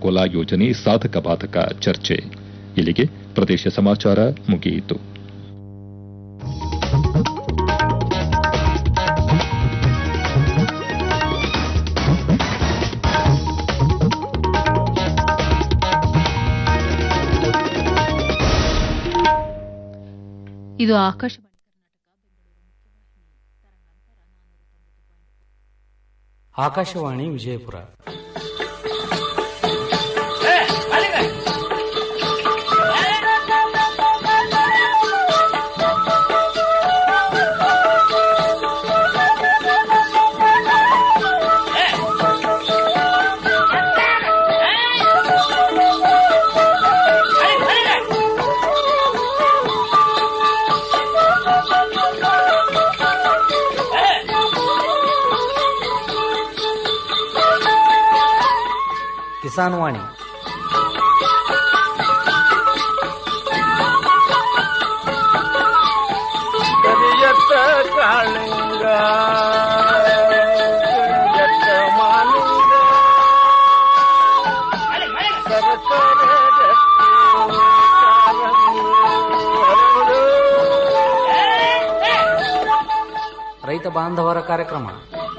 Cola ಯೋಜನೆ ಸಾಧಕ ಬಾಧಕ ಚರ್ಚೆ ಇಲ್ಲಿಗೆ ಪ್ರದೇಶ ಸಮಾಚಾರ ಮುಗಿಯಿತು ಇದು ಆಕಾಶವಾಣಿ ಆಕಾಶವಾಣಿ ವಿಜಯಪುರ ಕಿಸಾನ್ ವಾಣಿ ಕರಿಯತ್ತ ಕಾಳಿಂಗ ಕರಿಯತ್ತ ಮಾಲಿಂಗ ಸರಸರ ಗಟ್ಟಿ ಕಾಲಂಗು ಹರಡು. ರೈತ ಬಾಂಧವರ ಕಾರ್ಯಕ್ರಮ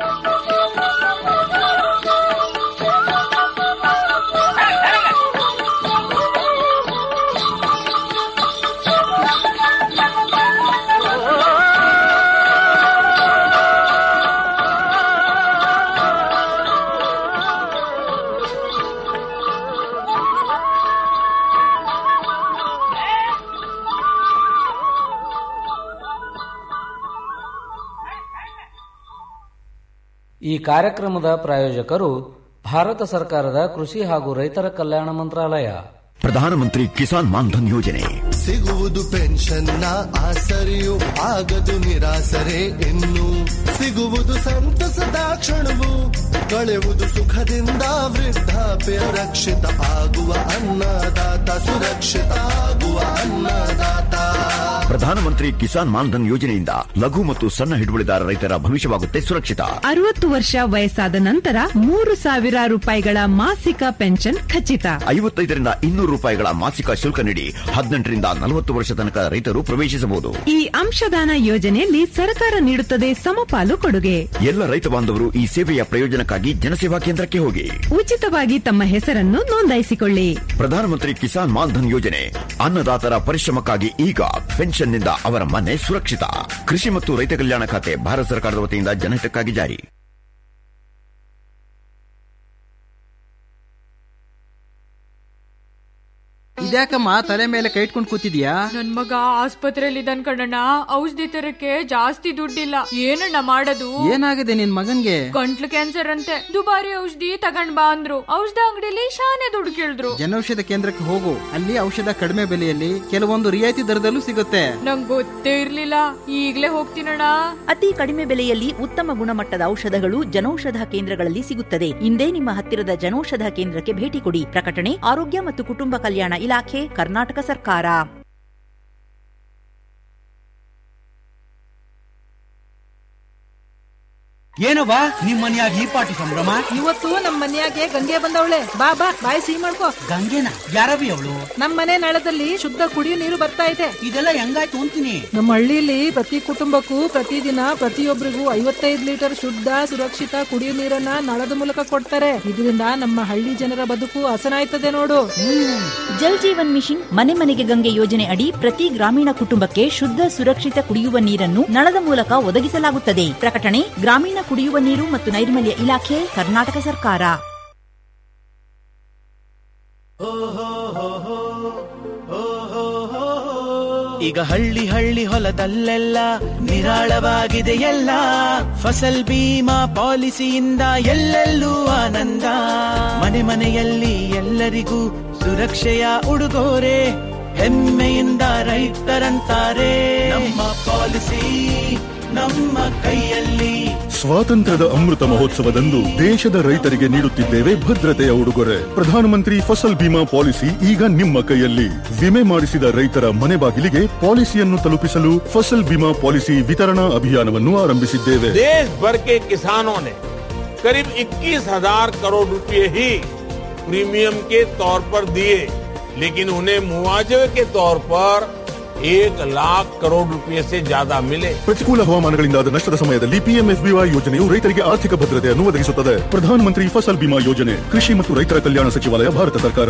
ಈ ಕಾರ್ಯಕ್ರಮದ ಪ್ರಾಯೋಜಕರು ಭಾರತ ಸರ್ಕಾರದ ಕೃಷಿ ಹಾಗೂ ರೈತರ ಕಲ್ಯಾಣ ಮಂತ್ರಾಲಯ ಪ್ರಧಾನಮಂತ್ರಿ ಕಿಸಾನ್ ಮಾನ್ಧನ್ ಯೋಜನೆ ಸಿಗುವುದು ಪೆನ್ಷನ್ನ ಆಸರೆಯು ಆಗದು ನಿರಾಸರೆ ಇನ್ನು ಸಿಗುವುದು ಸಂತಸದ ಕ್ಷಣವು ಕಳೆವುದು ಸುಖದಿಂದ ವೃದ್ಧಾಪ್ಯ ರಕ್ಷಿತ ಆಗುವ ಅನ್ನದಾತ ಸುರಕ್ಷಿತ ಆಗುವ ಅನ್ನದಾತ ಪ್ರಧಾನಮಂತ್ರಿ ಕಿಸಾನ್ ಮಾನ್ಧನ್ ಯೋಜನೆಯಿಂದ ಲಘು ಮತ್ತು ಸಣ್ಣ ಹಿಡುವಳಿದಾರ ರೈತರ ಭವಿಷ್ಯವಾಗುತ್ತೆ ಸುರಕ್ಷಿತ ಅರವತ್ತು ವರ್ಷ ವಯಸ್ಸಾದ ನಂತರ ಮೂರು ಸಾವಿರ ರೂಪಾಯಿಗಳ ಮಾಸಿಕ ಪೆನ್ಷನ್ ಖಚಿತ ಐವತ್ತೈದರಿಂದ ಇನ್ನೂರು ರೂಪಾಯಿಗಳ ಮಾಸಿಕ ಶುಲ್ಕ ನೀಡಿ ಹದಿನೆಂಟರಿಂದ ನಲವತ್ತು ವರ್ಷ ತನಕ ರೈತರು ಪ್ರವೇಶಿಸಬಹುದು ಈ ಅಂಶದಾನ ಯೋಜನೆಯಲ್ಲಿ ಸರ್ಕಾರ ನೀಡುತ್ತದೆ ಸಮಪಾಲು ಕೊಡುಗೆ ಎಲ್ಲ ರೈತ ಬಾಂಧವರು ಈ ಸೇವೆಯ ಪ್ರಯೋಜನಕ್ಕಾಗಿ ಜನಸೇವಾ ಕೇಂದ್ರಕ್ಕೆ ಹೋಗಿ ಉಚಿತವಾಗಿ ತಮ್ಮ ಹೆಸರನ್ನು ನೋಂದಾಯಿಸಿಕೊಳ್ಳಿ ಪ್ರಧಾನಮಂತ್ರಿ ಕಿಸಾನ್ ಮಾನ್ಧನ್ ಯೋಜನೆ ಅನ್ನದಾತರ ಪರಿಶ್ರಮಕ್ಕಾಗಿ ಈಗ ಪೆನ್ಷನ್ನಿಂದ ಅವರ ಮನೆ ಸುರಕ್ಷಿತ ಕೃಷಿ ಮತ್ತು ರೈತ ಕಲ್ಯಾಣ ಖಾತೆ ಭಾರತ ಸರ್ಕಾರದ ವತಿಯಿಂದ ಜನಹಿತಕ್ಕಾಗಿ ಜಾರಿ ಇದ್ಯಾಕಮ್ಮ ತಲೆ ಮೇಲೆ ಕೈ ಇಟ್ಕೊಂಡು ಕೂತಿದ್ಯಾ ನನ್ ಮಗ ಆಸ್ಪತ್ರೆಯಲ್ಲಿ ಇದ್ದಾನ್ ಕಣಣ್ಣ ಔಷಧಿ ತರಕ್ಕೆ ಜಾಸ್ತಿ ದುಡ್ಡಿಲ್ಲ ಏನಣ್ಣ ಮಾಡೋದು ಏನಾಗಿದೆ ನಿನ್ ಮಗನ್ಗೆ ಗಂಟ್ಲು ಕ್ಯಾನ್ಸರ್ ಅಂತೆ ದುಬಾರಿ ಔಷಧಿ ತಗೊಂಡ್ ಬಾ ಅಂದ್ರು ಔಷಧ ಅಂಗಡಿಲಿ ಶಾನೆ ದುಡ್ಡು ಕೇಳಿದ್ರು ಜನೌಷಧ ಕೇಂದ್ರಕ್ಕೆ ಹೋಗು ಅಲ್ಲಿ ಔಷಧ ಕಡಿಮೆ ಬೆಲೆಯಲ್ಲಿ ಕೆಲವೊಂದು ರಿಯಾಯಿತಿ ದರದಲ್ಲೂ ಸಿಗುತ್ತೆ ನಂಗ್ ಗೊತ್ತೇ ಇರ್ಲಿಲ್ಲ ಈಗ್ಲೇ ಹೋಗ್ತೀನಣ್ಣ ಅತಿ ಕಡಿಮೆ ಬೆಲೆಯಲ್ಲಿ ಉತ್ತಮ ಗುಣಮಟ್ಟದ ಔಷಧಗಳು ಜನೌಷಧ ಕೇಂದ್ರಗಳಲ್ಲಿ ಸಿಗುತ್ತದೆ ಇಂದೇ ನಿಮ್ಮ ಹತ್ತಿರದ ಜನೌಷಧ ಕೇಂದ್ರಕ್ಕೆ ಭೇಟಿ ಕೊಡಿ ಪ್ರಕಟಣೆ ಆರೋಗ್ಯ ಮತ್ತು ಕುಟುಂಬ ಕಲ್ಯಾಣ ಇಲಾಖೆ ಕರ್ನಾಟಕ ಸರ್ಕಾರ ಏನವ್ವ ನಿಮ್ ಮನ್ಯಾಗ ಈ ಪಾಟಿ ಸಂಭ್ರಮ ಇವತ್ತು ನಮ್ ಮನ್ಯಾಗೆ ಗಂಗೆ ಬಂದವಳೆ ಬಾ ಬಾ ಬಾಯಿ ಸಿಹಿ ಮಾಡ್ಕೋ ಗಂಗೆನ ಯಾರವಿ ಅವಳು ನಮ್ ಮನೆ ನಳದಲ್ಲಿ ಶುದ್ಧ ಕುಡಿಯೋ ನೀರು ಬರ್ತಾ ಇದೆ ಇದೆಲ್ಲ ಹೆಂಗಾಯ್ತು ಅಂತೀನಿ ನಮ್ಮ ಹಳ್ಳಿಲಿ ಪ್ರತಿ ಕುಟುಂಬಕ್ಕೂ ಪ್ರತಿದಿನ ಪ್ರತಿಯೊಬ್ಬರಿಗೂ ಐವತ್ತೈದು ಲೀಟರ್ ಶುದ್ಧ ಸುರಕ್ಷಿತ ಕುಡಿಯೋ ನೀರನ್ನ ನಳದ ಮೂಲಕ ಕೊಡ್ತಾರೆ ಇದರಿಂದ ನಮ್ಮ ಹಳ್ಳಿ ಜನರ ಬದುಕು ಹಸನಾಯ್ತದೆ ನೋಡು ಜಲ್ ಜೀವನ್ ಮಿಷನ್ ಮನೆ ಮನೆಗೆ ಗಂಗೆ ಯೋಜನೆ ಅಡಿ ಪ್ರತಿ ಗ್ರಾಮೀಣ ಕುಟುಂಬಕ್ಕೆ ಶುದ್ಧ ಸುರಕ್ಷಿತ ಕುಡಿಯುವ ನೀರನ್ನು ನಳದ ಮೂಲಕ ಒದಗಿಸಲಾಗುತ್ತದೆ ಪ್ರಕಟಣೆ ಗ್ರಾಮೀಣ ಕುಡಿಯುವ ನೀರು ಮತ್ತು ನೈರ್ಮಲ್ಯ ಇಲಾಖೆ ಕರ್ನಾಟಕ ಸರ್ಕಾರ ಈಗ ಹಳ್ಳಿ ಹಳ್ಳಿ ಹೊಲದಲ್ಲೆಲ್ಲ ನಿರಾಳವಾಗಿದೆ ಎಲ್ಲ ಫಸಲ್ ಬೀಮಾ ಪಾಲಿಸಿಯಿಂದ ಎಲ್ಲೆಲ್ಲೂ ಆನಂದ ಮನೆ ಮನೆಯಲ್ಲಿ ಎಲ್ಲರಿಗೂ ಸುರಕ್ಷೆಯ ಉಡುಗೊರೆ ಹೆಮ್ಮೆಯಿಂದ ರೈತರಂತಾರೆ ನಮ್ಮ ಪಾಲಿಸಿ ನಮ್ಮ ಕೈಯಲ್ಲಿ ಸ್ವಾತಂತ್ರ್ಯದ ಅಮೃತ ಮಹೋತ್ಸವದಂದು ದೇಶದ ರೈತರಿಗೆ ನೀಡುತ್ತಿದ್ದೇವೆ ಭದ್ರತೆಯ ಉಡುಗೊರೆ ಪ್ರಧಾನಮಂತ್ರಿ ಫಸಲ್ ಬಿಮಾ ಪಾಲಿಸಿ ಈಗ ನಿಮ್ಮ ಕೈಯಲ್ಲಿ ವಿಮೆ ಮಾಡಿಸಿದ ರೈತರ ಮನೆ ಬಾಗಿಲಿಗೆ ಪಾಲಿಸಿಯನ್ನು ತಲುಪಿಸಲು ಫಸಲ್ ಬಿಮಾ ಪಾಲಿಸಿ ವಿತರಣಾ ಅಭಿಯಾನವನ್ನು ಆರಂಭಿಸಿದ್ದೇವೆ देश भर के किसानों ने करीब 21 हजार करोड़ रुपए ही प्रीमियम के तौर पर दिए लेकिन उन्हें मुआवजे के तौर पर एक लाख करोड़ रुपए से ज्यादा मिले ಪ್ರತಿಕೂಲ ಹವಾಮಾನಗಳಿಂದಾದ ನಷ್ಟದ ಸಮಯದಲ್ಲಿ ಪಿಎಂಎಫ್ಬಿವೈ ಯೋಜನೆಯು ರೈತರಿಗೆ ಆರ್ಥಿಕ ಭದ್ರತೆಯನ್ನು ಒದಗಿಸುತ್ತದೆ ಪ್ರಧಾನಮಂತ್ರಿ ಫಸಲ್ ಬಿಮಾ ಯೋಜನೆ ಕೃಷಿ ಮತ್ತು ರೈತರ ಕಲ್ಯಾಣ ಸಚಿವಾಲಯ ಭಾರತ ಸರ್ಕಾರ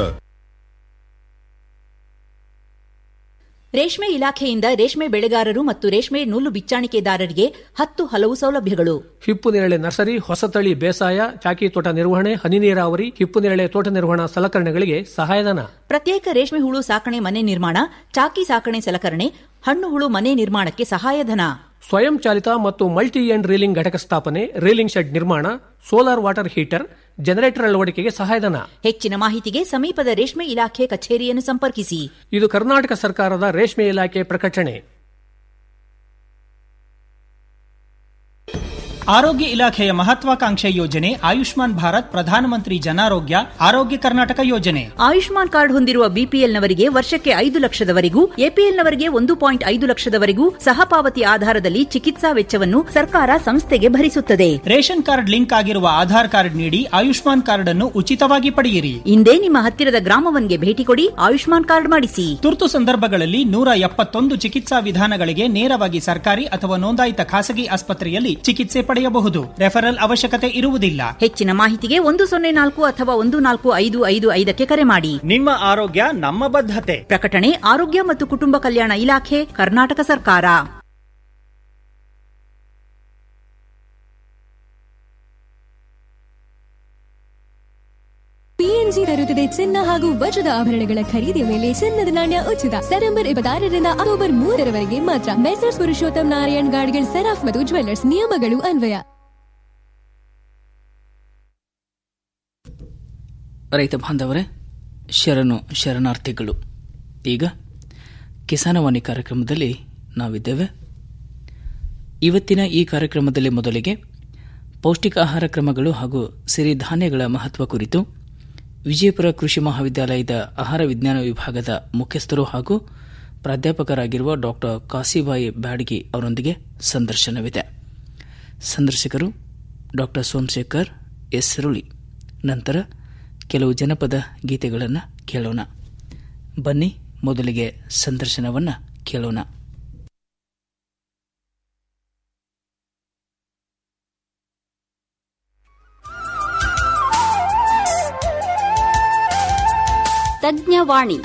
ರೇಷ್ಮೆ ಇಲಾಖೆಯಿಂದ ರೇಷ್ಮೆ ಬೆಳೆಗಾರರು ಮತ್ತು ರೇಷ್ಮೆ ನೂಲು ಬಿಚ್ಚಾಣಿಕೆದಾರರಿಗೆ ಹತ್ತು ಹಲವು ಸೌಲಭ್ಯಗಳು ಹಿಪ್ಪು ನೇರಳೆ ನರ್ಸರಿ ಹೊಸತಳಿ ಬೇಸಾಯ ಚಾಕಿ ತೋಟ ನಿರ್ವಹಣೆ ಹನಿ ನೀರಾವರಿ ಹಿಪ್ಪು ನೇರಳೆ ತೋಟ ನಿರ್ವಹಣಾ ಸಲಕರಣೆಗಳಿಗೆ ಸಹಾಯಧನ ಪ್ರತ್ಯೇಕ ರೇಷ್ಮೆ ಹುಳು ಸಾಕಣೆ ಮನೆ ನಿರ್ಮಾಣ ಚಾಕಿ ಸಾಕಣೆ ಸಲಕರಣೆ ಹಣ್ಣು ಹುಳು ಮನೆ ನಿರ್ಮಾಣಕ್ಕೆ ಸಹಾಯಧನ ಸ್ವಯಂ ಚಾಲಿತ ಮತ್ತು ಮಲ್ಟಿ ಎಂಡ್ ರೀಲಿಂಗ್ ಘಟಕ ಸ್ಥಾಪನೆ ರೀಲಿಂಗ್ ಶೆಡ್ ನಿರ್ಮಾಣ ಸೋಲಾರ್ ವಾಟರ್ ಹೀಟರ್ ಜನರೇಟರ್ ಅಳವಡಿಕೆಗೆ ಸಹಾಯಧನ ಹೆಚ್ಚಿನ ಮಾಹಿತಿಗೆ ಸಮೀಪದ ರೇಷ್ಮೆ ಇಲಾಖೆ ಕಚೇರಿಯನ್ನು ಸಂಪರ್ಕಿಸಿ ಇದು ಕರ್ನಾಟಕ ಸರ್ಕಾರದ ರೇಷ್ಮೆ ಇಲಾಖೆ ಪ್ರಕಟಣೆ ಆರೋಗ್ಯ ಇಲಾಖೆಯ ಮಹತ್ವಾಕಾಂಕ್ಷೆ ಯೋಜನೆ ಆಯುಷ್ಮಾನ್ ಭಾರತ್ ಪ್ರಧಾನಮಂತ್ರಿ ಜನಾರೋಗ್ಯ ಆರೋಗ್ಯ ಕರ್ನಾಟಕ ಯೋಜನೆ ಆಯುಷ್ಮಾನ್ ಕಾರ್ಡ್ ಹೊಂದಿರುವ ಬಿಪಿಎಲ್ನವರಿಗೆ ವರ್ಷಕ್ಕೆ ಐದು ಲಕ್ಷದವರೆಗೂ ಎಪಿಎಲ್ನವರಿಗೆ ಒಂದು ಪಾಯಿಂಟ್ ಐದು ಲಕ್ಷದವರೆಗೂ ಸಹಪಾವತಿ ಆಧಾರದಲ್ಲಿ ಚಿಕಿತ್ಸಾ ವೆಚ್ಚವನ್ನು ಸರ್ಕಾರ ಸಂಸ್ಥೆಗೆ ಭರಿಸುತ್ತದೆ ರೇಷನ್ ಕಾರ್ಡ್ ಲಿಂಕ್ ಆಗಿರುವ ಆಧಾರ್ ಕಾರ್ಡ್ ನೀಡಿ ಆಯುಷ್ಮಾನ್ ಕಾರ್ಡ್ ಅನ್ನು ಉಚಿತವಾಗಿ ಪಡೆಯಿರಿ ಇಂದೇ ನಿಮ್ಮ ಹತ್ತಿರದ ಗ್ರಾಮವನ್ಗೆ ಭೇಟಿ ಕೊಡಿ ಆಯುಷ್ಮಾನ್ ಕಾರ್ಡ್ ಮಾಡಿಸಿ ತುರ್ತು ಸಂದರ್ಭಗಳಲ್ಲಿ ನೂರ ಎಪ್ಪತ್ತೊಂದು ಚಿಕಿತ್ಸಾ ವಿಧಾನಗಳಿಗೆ ನೇರವಾಗಿ ಸರ್ಕಾರಿ ಅಥವಾ ನೋಂದಾಯಿತ ಖಾಸಗಿ ಆಸ್ಪತ್ರೆಯಲ್ಲಿ ಚಿಕಿತ್ಸೆ ಪಡೆಯಬಹುದು ರೆಫರಲ್ ಅವಶ್ಯಕತೆ ಇರುವುದಿಲ್ಲ ಹೆಚ್ಚಿನ ಮಾಹಿತಿಗೆ ಒಂದು ಸೊನ್ನೆ ನಾಲ್ಕು ಅಥವಾ ಒಂದು ನಾಲ್ಕು ಐದು ಐದು ಐದಕ್ಕೆ ಕರೆ ಮಾಡಿ ನಿಮ್ಮ ಆರೋಗ್ಯ ನಮ್ಮ ಬದ್ಧತೆ ಪ್ರಕಟಣೆ ಆರೋಗ್ಯ ಮತ್ತು ಕುಟುಂಬ ಕಲ್ಯಾಣ ಇಲಾಖೆ ಕರ್ನಾಟಕ ಸರ್ಕಾರ ಪಿಎನ್ಜಿ ತರುತ್ತದೆ ಚಿನ್ನ ಹಾಗೂ ವಜ್ರದ ಆಭರಣಗಳ ಖರೀದಿಯ ಮೇಲೆ ಚಿನ್ನದ ನಾಣ್ಯ ಉಚಿತ ಸೆಪ್ಟೆಂಬರ್ ಇಪ್ಪತ್ತಾರರಿಂದ ಅಕ್ಟೋಬರ್ ಮೂರರವರೆಗೆ ಮಾತ್ರ ಮೆಸರ್ಸ್ ಪುರುಷೋತ್ತಮ್ ನಾರಾಯಣ್ ಗಾಡ್ಗಿಲ್ ಸೆರಾಫ್ ಮತ್ತು ಜ್ವೆಲ್ಲರ್ಸ್ ನಿಯಮಗಳು ಅನ್ವಯ ರೈತ ಬಾಂಧವರೇ ಶರಣು ಶರಣಾರ್ಥಿಗಳು ಈಗ ಕಿಸಾನವಾಣಿ ಕಾರ್ಯಕ್ರಮದಲ್ಲಿ ನಾವಿದ್ದೇವೆ ಇವತ್ತಿನ ಈ ಕಾರ್ಯಕ್ರಮದಲ್ಲಿ ಮೊದಲಿಗೆ ಪೌಷ್ಟಿಕ ಆಹಾರ ಕ್ರಮಗಳು ಹಾಗೂ ಸಿರಿಧಾನ್ಯಗಳ ಮಹತ್ವ ಕುರಿತು ವಿಜಯಪುರ ಕೃಷಿ ಮಹಾವಿದ್ಯಾಲಯದ ಆಹಾರ ವಿಜ್ಞಾನ ವಿಭಾಗದ ಮುಖ್ಯಸ್ಥರು ಹಾಗೂ ಪ್ರಾಧ್ಯಾಪಕರಾಗಿರುವ ಡಾಕ್ಟರ್ ಕಾಸಿಬಾಯಿ ಬ್ಯಾಡಗಿ ಅವರೊಂದಿಗೆ ಸಂದರ್ಶನವಿದೆ ಸಂದರ್ಶಕರು ಡಾಕ್ಟರ್ ಸೋಮಶೇಖರ್ ಎಸ್ ಸುರುಳಿ ನಂತರ ಕೆಲವು ಜನಪದ ಗೀತೆಗಳನ್ನು ಕೇಳೋಣ ಬನ್ನಿ ಮೊದಲಿಗೆ ಸಂದರ್ಶನವನ್ನು ಕೇಳೋಣ ತಜ್ಞವಾಣಿ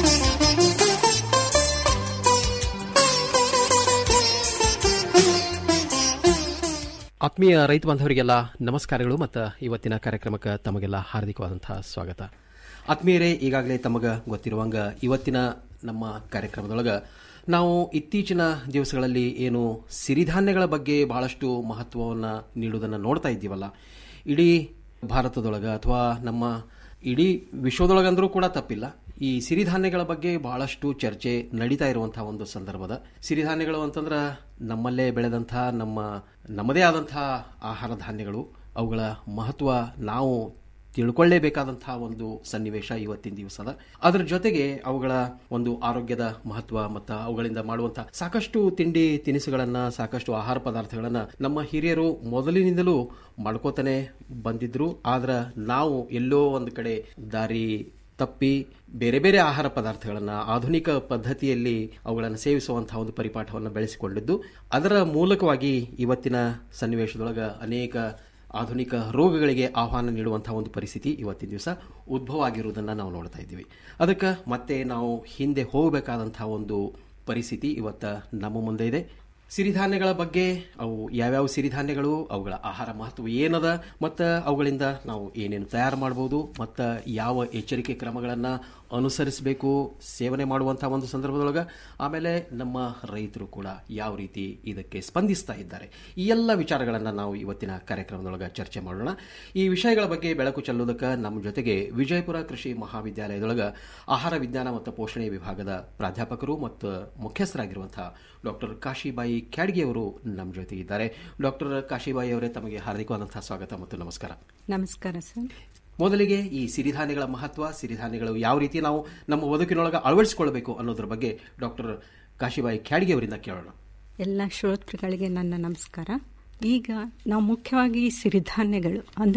ಆತ್ಮೀಯ ರೈತ ಬಾಂಧವರಿಗೆಲ್ಲ ನಮಸ್ಕಾರಗಳು ಮತ್ತು ಇವತ್ತಿನ ಕಾರ್ಯಕ್ರಮಕ್ಕೆ ತಮಗೆಲ್ಲ ಹಾರ್ದಿಕವಾದಂತಹ ಸ್ವಾಗತ ಆತ್ಮೀಯರೇ ಈಗಾಗಲೇ ತಮಗೆ ಗೊತ್ತಿರುವಂಗ ಇವತ್ತಿನ ನಮ್ಮ ಕಾರ್ಯಕ್ರಮದೊಳಗೆ ನಾವು ಇತ್ತೀಚಿನ ದಿವಸಗಳಲ್ಲಿ ಏನು ಸಿರಿಧಾನ್ಯಗಳ ಬಗ್ಗೆ ಬಹಳಷ್ಟು ಮಹತ್ವವನ್ನು ನೀಡುವುದನ್ನು ನೋಡ್ತಾ ಇದ್ದೀವಲ್ಲ ಇಡೀ ಭಾರತದೊಳಗೆ ಅಥವಾ ನಮ್ಮ ಇಡೀ ವಿಶ್ವದೊಳಗಂದ್ರೂ ಕೂಡ ತಪ್ಪಿಲ್ಲ ಈ ಸಿರಿಧಾನ್ಯಗಳ ಬಗ್ಗೆ ಬಹಳಷ್ಟು ಚರ್ಚೆ ನಡೀತಾ ಇರುವಂತಹ ಒಂದು ಸಂದರ್ಭದ ಸಿರಿಧಾನ್ಯಗಳು ಅಂತಂದ್ರೆ ನಮ್ಮಲ್ಲೇ ಬೆಳೆದಂತಹ ನಮ್ಮ ನಮ್ಮದೇ ಆದಂತಹ ಆಹಾರ ಧಾನ್ಯಗಳು ಅವುಗಳ ಮಹತ್ವ ನಾವು ತಿಳ್ಕೊಳ್ಳೇಬೇಕಾದಂತಹ ಒಂದು ಸನ್ನಿವೇಶ ಇವತ್ತಿನ ದಿವಸದ ಅದರ ಜೊತೆಗೆ ಅವುಗಳ ಒಂದು ಆರೋಗ್ಯದ ಮಹತ್ವ ಮತ್ತು ಅವುಗಳಿಂದ ಮಾಡುವಂತಹ ಸಾಕಷ್ಟು ತಿಂಡಿ ತಿನಿಸುಗಳನ್ನ ಸಾಕಷ್ಟು ಆಹಾರ ಪದಾರ್ಥಗಳನ್ನ ನಮ್ಮ ಹಿರಿಯರು ಮೊದಲಿನಿಂದಲೂ ಮಾಡ್ಕೋತಾನೆ ಬಂದಿದ್ರು ಆದ್ರೆ ನಾವು ಎಲ್ಲೋ ಒಂದು ಕಡೆ ದಾರಿ ತಪ್ಪಿ ಬೇರೆ ಬೇರೆ ಆಹಾರ ಪದಾರ್ಥಗಳನ್ನು ಆಧುನಿಕ ಪದ್ಧತಿಯಲ್ಲಿ ಅವುಗಳನ್ನು ಸೇವಿಸುವಂತಹ ಒಂದು ಪರಿಪಾಠವನ್ನು ಬೆಳೆಸಿಕೊಂಡಿದ್ದು ಅದರ ಮೂಲಕವಾಗಿ ಇವತ್ತಿನ ಸನ್ನಿವೇಶದೊಳಗೆ ಅನೇಕ ಆಧುನಿಕ ರೋಗಗಳಿಗೆ ಆಹ್ವಾನ ನೀಡುವಂತಹ ಒಂದು ಪರಿಸ್ಥಿತಿ ಇವತ್ತಿನ ದಿವಸ ಉದ್ಭವ ಆಗಿರುವುದನ್ನು ನಾವು ನೋಡ್ತಾ ಇದ್ದೀವಿ ಅದಕ್ಕೆ ಮತ್ತೆ ನಾವು ಹಿಂದೆ ಹೋಗಬೇಕಾದಂತಹ ಒಂದು ಪರಿಸ್ಥಿತಿ ಇವತ್ತು ನಮ್ಮ ಮುಂದೆ ಇದೆ ಸಿರಿಧಾನ್ಯಗಳ ಬಗ್ಗೆ ಅವು ಯಾವ್ಯಾವ ಸಿರಿಧಾನ್ಯಗಳು ಅವುಗಳ ಆಹಾರ ಮಹತ್ವ ಏನದ ಮತ್ತು ಅವುಗಳಿಂದ ನಾವು ಏನೇನು ತಯಾರು ಮಾಡ್ಬೋದು ಮತ್ತು ಯಾವ ಎಚ್ಚರಿಕೆ ಕ್ರಮಗಳನ್ನು ಅನುಸರಿಸಬೇಕು ಸೇವನೆ ಮಾಡುವಂತಹ ಒಂದು ಸಂದರ್ಭದೊಳಗೆ ಆಮೇಲೆ ನಮ್ಮ ರೈತರು ಕೂಡ ಯಾವ ರೀತಿ ಇದಕ್ಕೆ ಸ್ಪಂದಿಸ್ತಾ ಇದ್ದಾರೆ ಈ ಎಲ್ಲ ವಿಚಾರಗಳನ್ನು ನಾವು ಇವತ್ತಿನ ಕಾರ್ಯಕ್ರಮದೊಳಗೆ ಚರ್ಚೆ ಮಾಡೋಣ ಈ ವಿಷಯಗಳ ಬಗ್ಗೆ ಬೆಳಕು ಚೆಲ್ಲೋದಕ್ಕೆ ನಮ್ಮ ಜೊತೆಗೆ ವಿಜಯಪುರ ಕೃಷಿ ಮಹಾವಿದ್ಯಾಲಯದೊಳಗೆ ಆಹಾರ ವಿಜ್ಞಾನ ಮತ್ತು ಪೋಷಣೆ ವಿಭಾಗದ ಪ್ರಾಧ್ಯಾಪಕರು ಮತ್ತು ಮುಖ್ಯಸ್ಥರಾಗಿರುವಂತಹ ಡಾಕ್ಟರ್ ಕಾಶಿಬಾಯಿ ಕ್ಯಾಡ್ಗಿ ಅವರು ನಮ್ಮ ಜೊತೆ ಇದ್ದಾರೆ ಡಾಕ್ಟರ್ ಕಾಶಿಬಾಯಿ ಅವರೇ ತಮಗೆ ಹಾರ್ದಿಕವಾದಂತಹ ಸ್ವಾಗತ ಮತ್ತು ನಮಸ್ಕಾರ ನಮಸ್ಕಾರ ಸರ್ ಮೊದಲಿಗೆ ಈ ಸಿರಿಧಾನ್ಯಗಳ ಮಹತ್ವ ಸಿರಿಧಾನ್ಯಗಳು ಯಾವ ರೀತಿ ನಾವು ನಮ್ಮ ಬದುಕಿನೊಳಗೆ ಅಳವಡಿಸಿಕೊಳ್ಬೇಕು ಅನ್ನೋದ್ರ ಬಗ್ಗೆ ಡಾಕ್ಟರ್ ಕಾಶಿಬಾಯಿ ಕ್ಯಾಡ್ಗಿ ಅವರಿಂದ ಕೇಳೋಣ ಎಲ್ಲ ಶ್ರೋತೃಗಳಿಗೆ ನನ್ನ ನಮಸ್ಕಾರ ಈಗ ನಾವು ಮುಖ್ಯವಾಗಿ ಸಿರಿಧಾನ್ಯಗಳು ಅಂದರೆ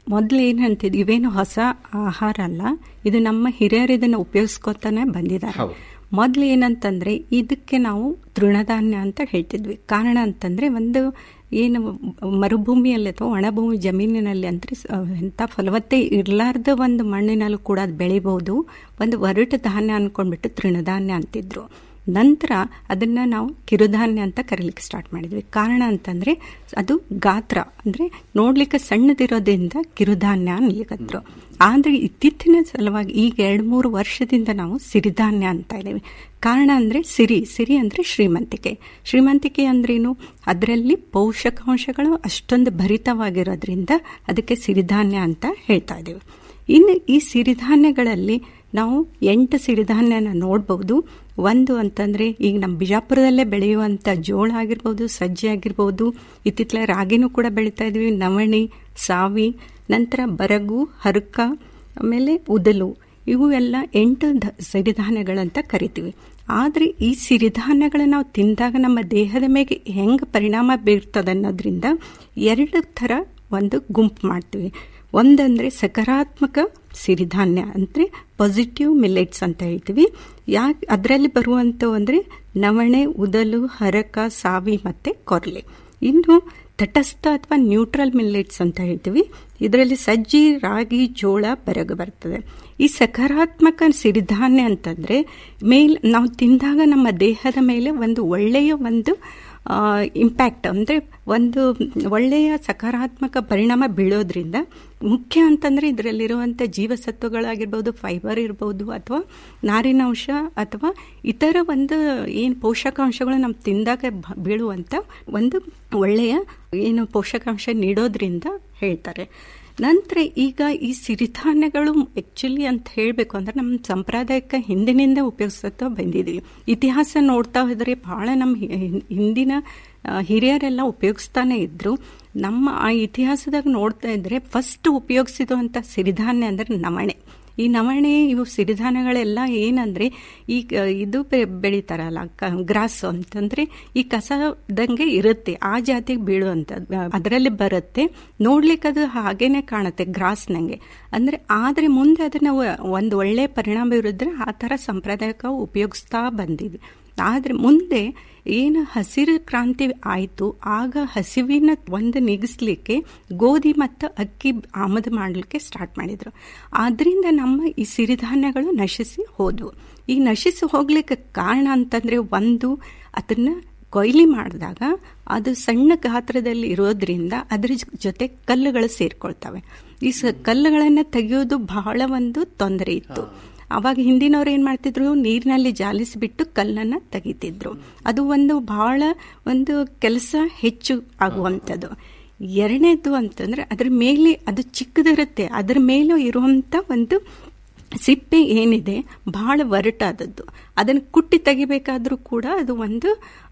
ಮೊದಲು ಏನು ಅಂತಿದ್ವಿ ಇವೇನು ಹೊಸ ಆಹಾರ ಅಲ್ಲ ಇದು ನಮ್ಮ ಹಿರಿಯರು ಇದನ್ನು ಉಪಯೋಗಿಸ್ಕೊತಾನೆ ಬಂದಿದ್ದಾರೆ ಮೊದಲು ಏನಂತಂದ್ರೆ ಇದಕ್ಕೆ ನಾವು ತೃಣಧಾನ್ಯ ಅಂತ ಹೇಳ್ತಿದ್ವಿ ಕಾರಣ ಅಂತಂದ್ರೆ ಒಂದು ಏನು ಮರುಭೂಮಿಯಲ್ಲಿ ಅಥವಾ ಒಣಭೂಮಿ ಜಮೀನಿನಲ್ಲಿ ಅಂದ್ರೆ ಎಂಥ ಫಲವತ್ತೆ ಇರಲಾರ್ದ ಒಂದು ಮಣ್ಣಿನಲ್ಲೂ ಕೂಡ ಅದು ಬೆಳಿಬಹುದು ಒಂದು ಒರಟು ಧಾನ್ಯ ಅನ್ಕೊಂಡ್ಬಿಟ್ಟು ತೃಣಧಾನ್ಯ ಅಂತಿದ್ರು ನಂತರ ಅದನ್ನ ನಾವು ಕಿರುಧಾನ್ಯ ಅಂತ ಕರೀಲಿಕ್ಕೆ ಸ್ಟಾರ್ಟ್ ಮಾಡಿದ್ವಿ ಕಾರಣ ಅಂತಂದ್ರೆ ಅದು ಗಾತ್ರ ಅಂದ್ರೆ ನೋಡ್ಲಿಕ್ಕೆ ಸಣ್ಣದಿರೋದ್ರಿಂದ ಕಿರುಧಾನ್ಯ ಅನ್ಲಿಕ್ಕದ್ರು ಆದ್ರೆ ಇತ್ತೀಚಿನ ಸಲುವಾಗಿ ಈಗ ಎರಡು ಮೂರು ವರ್ಷದಿಂದ ನಾವು ಸಿರಿಧಾನ್ಯ ಅಂತ ಇದ್ದೇವೆ ಕಾರಣ ಅಂದ್ರೆ ಸಿರಿ ಸಿರಿ ಅಂದ್ರೆ ಶ್ರೀಮಂತಿಕೆ ಶ್ರೀಮಂತಿಕೆ ಅಂದ್ರೇನು ಅದರಲ್ಲಿ ಪೋಷಕಾಂಶಗಳು ಅಷ್ಟೊಂದು ಭರಿತವಾಗಿರೋದ್ರಿಂದ ಅದಕ್ಕೆ ಸಿರಿಧಾನ್ಯ ಅಂತ ಹೇಳ್ತಾ ಇದ್ದೇವೆ ಇನ್ನು ಈ ಸಿರಿಧಾನ್ಯಗಳಲ್ಲಿ ನಾವು ಎಂಟು ಸಿರಿಧಾನ್ಯನ ನೋಡ್ಬೋದು ಒಂದು ಅಂತಂದ್ರೆ ಈಗ ನಮ್ಮ ಬಿಜಾಪುರದಲ್ಲೇ ಬೆಳೆಯುವಂಥ ಜೋಳ ಆಗಿರ್ಬೋದು ಸಜ್ಜೆ ಆಗಿರ್ಬೋದು ಇತ್ತಿತ್ತಲ ರಾಗಿನೂ ಕೂಡ ಬೆಳೀತಾ ಇದ್ವಿ ನವಣಿ ಸಾವಿ ನಂತರ ಬರಗು ಹರಕ ಆಮೇಲೆ ಉದಲು ಇವು ಎಲ್ಲ ಎಂಟು ಧ ಸಿರಿಧಾನ್ಯಗಳಂತ ಕರಿತೀವಿ ಆದರೆ ಈ ಸಿರಿಧಾನ್ಯಗಳು ನಾವು ತಿಂದಾಗ ನಮ್ಮ ದೇಹದ ಮೇಲೆ ಹೆಂಗೆ ಪರಿಣಾಮ ಬೀರ್ತದೆ ಅನ್ನೋದ್ರಿಂದ ಎರಡು ಥರ ಒಂದು ಗುಂಪು ಮಾಡ್ತೀವಿ ಒಂದಂದ್ರೆ ಸಕಾರಾತ್ಮಕ ಸಿರಿಧಾನ್ಯ ಅಂದರೆ ಪಾಸಿಟಿವ್ ಮಿಲೆಟ್ಸ್ ಅಂತ ಹೇಳ್ತೀವಿ ಯಾಕೆ ಅದರಲ್ಲಿ ಬರುವಂಥವು ಅಂದರೆ ನವಣೆ ಉದಲು ಹರಕ ಸಾವಿ ಮತ್ತು ಕೊರ್ಲೆ ಇನ್ನು ತಟಸ್ಥ ಅಥವಾ ನ್ಯೂಟ್ರಲ್ ಮಿಲ್ಲೆಟ್ಸ್ ಅಂತ ಹೇಳ್ತೀವಿ ಇದರಲ್ಲಿ ಸಜ್ಜಿ ರಾಗಿ ಜೋಳ ಬರಗು ಬರ್ತದೆ ಈ ಸಕಾರಾತ್ಮಕ ಸಿರಿಧಾನ್ಯ ಅಂತಂದ್ರೆ ಮೇಲ್ ನಾವು ತಿಂದಾಗ ನಮ್ಮ ದೇಹದ ಮೇಲೆ ಒಂದು ಒಳ್ಳೆಯ ಒಂದು ಇಂಪ್ಯಾಕ್ಟ್ ಅಂದರೆ ಒಂದು ಒಳ್ಳೆಯ ಸಕಾರಾತ್ಮಕ ಪರಿಣಾಮ ಬೀಳೋದ್ರಿಂದ ಮುಖ್ಯ ಅಂತಂದರೆ ಇದರಲ್ಲಿರುವಂಥ ಜೀವಸತ್ವಗಳಾಗಿರ್ಬೋದು ಫೈಬರ್ ಇರ್ಬೋದು ಅಥವಾ ನಾರಿನಾಂಶ ಅಥವಾ ಇತರ ಒಂದು ಏನು ಪೋಷಕಾಂಶಗಳು ನಮ್ಮ ತಿಂದಾಗ ಬೀಳುವಂಥ ಒಂದು ಒಳ್ಳೆಯ ಏನು ಪೋಷಕಾಂಶ ನೀಡೋದ್ರಿಂದ ಹೇಳ್ತಾರೆ ನಂತರ ಈಗ ಈ ಸಿರಿಧಾನ್ಯಗಳು ಆಕ್ಚುಲಿ ಅಂತ ಹೇಳಬೇಕು ಅಂದ್ರೆ ನಮ್ಮ ಸಂಪ್ರದಾಯಕ್ಕೆ ಹಿಂದಿನಿಂದ ಉಪಯೋಗಿಸ್ತಾ ಬಂದಿದ್ದೀವಿ ಇತಿಹಾಸ ನೋಡ್ತಾ ಹೋದರೆ ಬಹಳ ನಮ್ಮ ಹಿಂದಿನ ಹಿರಿಯರೆಲ್ಲ ಉಪಯೋಗಿಸ್ತಾನೆ ಇದ್ರು ನಮ್ಮ ಆ ಇತಿಹಾಸದಾಗ ನೋಡ್ತಾ ಇದ್ರೆ ಫಸ್ಟ್ ಉಪಯೋಗಿಸಿದಂಥ ಸಿರಿಧಾನ್ಯ ಅಂದ್ರೆ ನವಣೆ ಈ ನವಣೆ ಇವು ಸಿರಿಧಾನ್ಯಗಳೆಲ್ಲ ಏನಂದ್ರೆ ಈ ಇದು ಬೆಳೀತಾರಲ್ಲ ಗ್ರಾಸ್ ಅಂತಂದ್ರೆ ಈ ಕಸದಂಗೆ ಇರುತ್ತೆ ಆ ಜಾತಿಗೆ ಬೀಳುವಂಥದ್ದು ಅದರಲ್ಲಿ ಬರುತ್ತೆ ನೋಡ್ಲಿಕ್ಕೆ ಅದು ಹಾಗೇನೆ ಕಾಣುತ್ತೆ ಗ್ರಾಸ್ನಂಗೆ ಅಂದ್ರೆ ಆದ್ರೆ ಮುಂದೆ ಅದನ್ನ ಒಂದು ಒಳ್ಳೆ ಪರಿಣಾಮ ಇರಿದ್ರೆ ಆ ಥರ ಸಂಪ್ರದಾಯಕ ಉಪಯೋಗಿಸ್ತಾ ಬಂದಿದ್ವಿ ಆದ್ರೆ ಮುಂದೆ ಏನು ಹಸಿರು ಕ್ರಾಂತಿ ಆಯಿತು ಆಗ ಹಸಿವಿನ ಒಂದು ನಿಗಿಸ್ಲಿಕ್ಕೆ ಗೋಧಿ ಮತ್ತು ಅಕ್ಕಿ ಆಮದು ಮಾಡಲಿಕ್ಕೆ ಸ್ಟಾರ್ಟ್ ಮಾಡಿದ್ರು ಆದ್ರಿಂದ ನಮ್ಮ ಈ ಸಿರಿಧಾನ್ಯಗಳು ನಶಿಸಿ ಹೋದವು ಈ ನಶಿಸಿ ಹೋಗ್ಲಿಕ್ಕೆ ಕಾರಣ ಅಂತಂದ್ರೆ ಒಂದು ಅದನ್ನ ಕೊಯ್ಲಿ ಮಾಡಿದಾಗ ಅದು ಸಣ್ಣ ಗಾತ್ರದಲ್ಲಿ ಇರೋದ್ರಿಂದ ಅದ್ರ ಜೊತೆ ಕಲ್ಲುಗಳು ಸೇರ್ಕೊಳ್ತವೆ ಈ ಸ ಕಲ್ಲುಗಳನ್ನು ತೆಗೆಯೋದು ಬಹಳ ಒಂದು ತೊಂದರೆ ಇತ್ತು ಅವಾಗ ಹಿಂದಿನವ್ರು ಏನ್ ಮಾಡ್ತಿದ್ರು ನೀರಿನಲ್ಲಿ ಜಾಲಿಸಿಬಿಟ್ಟು ಕಲ್ಲನ್ನ ತೆಗಿತಿದ್ರು ಅದು ಒಂದು ಬಹಳ ಒಂದು ಕೆಲಸ ಹೆಚ್ಚು ಆಗುವಂಥದ್ದು ಎರಡನೇದು ಅಂತಂದ್ರೆ ಅದ್ರ ಮೇಲೆ ಅದು ಚಿಕ್ಕದಿರುತ್ತೆ ಅದ್ರ ಮೇಲೂ ಇರುವಂತ ಒಂದು ಸಿಪ್ಪೆ ಏನಿದೆ ಬಹಳ ಒರಟಾದದ್ದು ಅದನ್ನು ಕುಟ್ಟಿ ತೆಗಿಬೇಕಾದ್ರೂ ಕೂಡ ಅದು ಒಂದು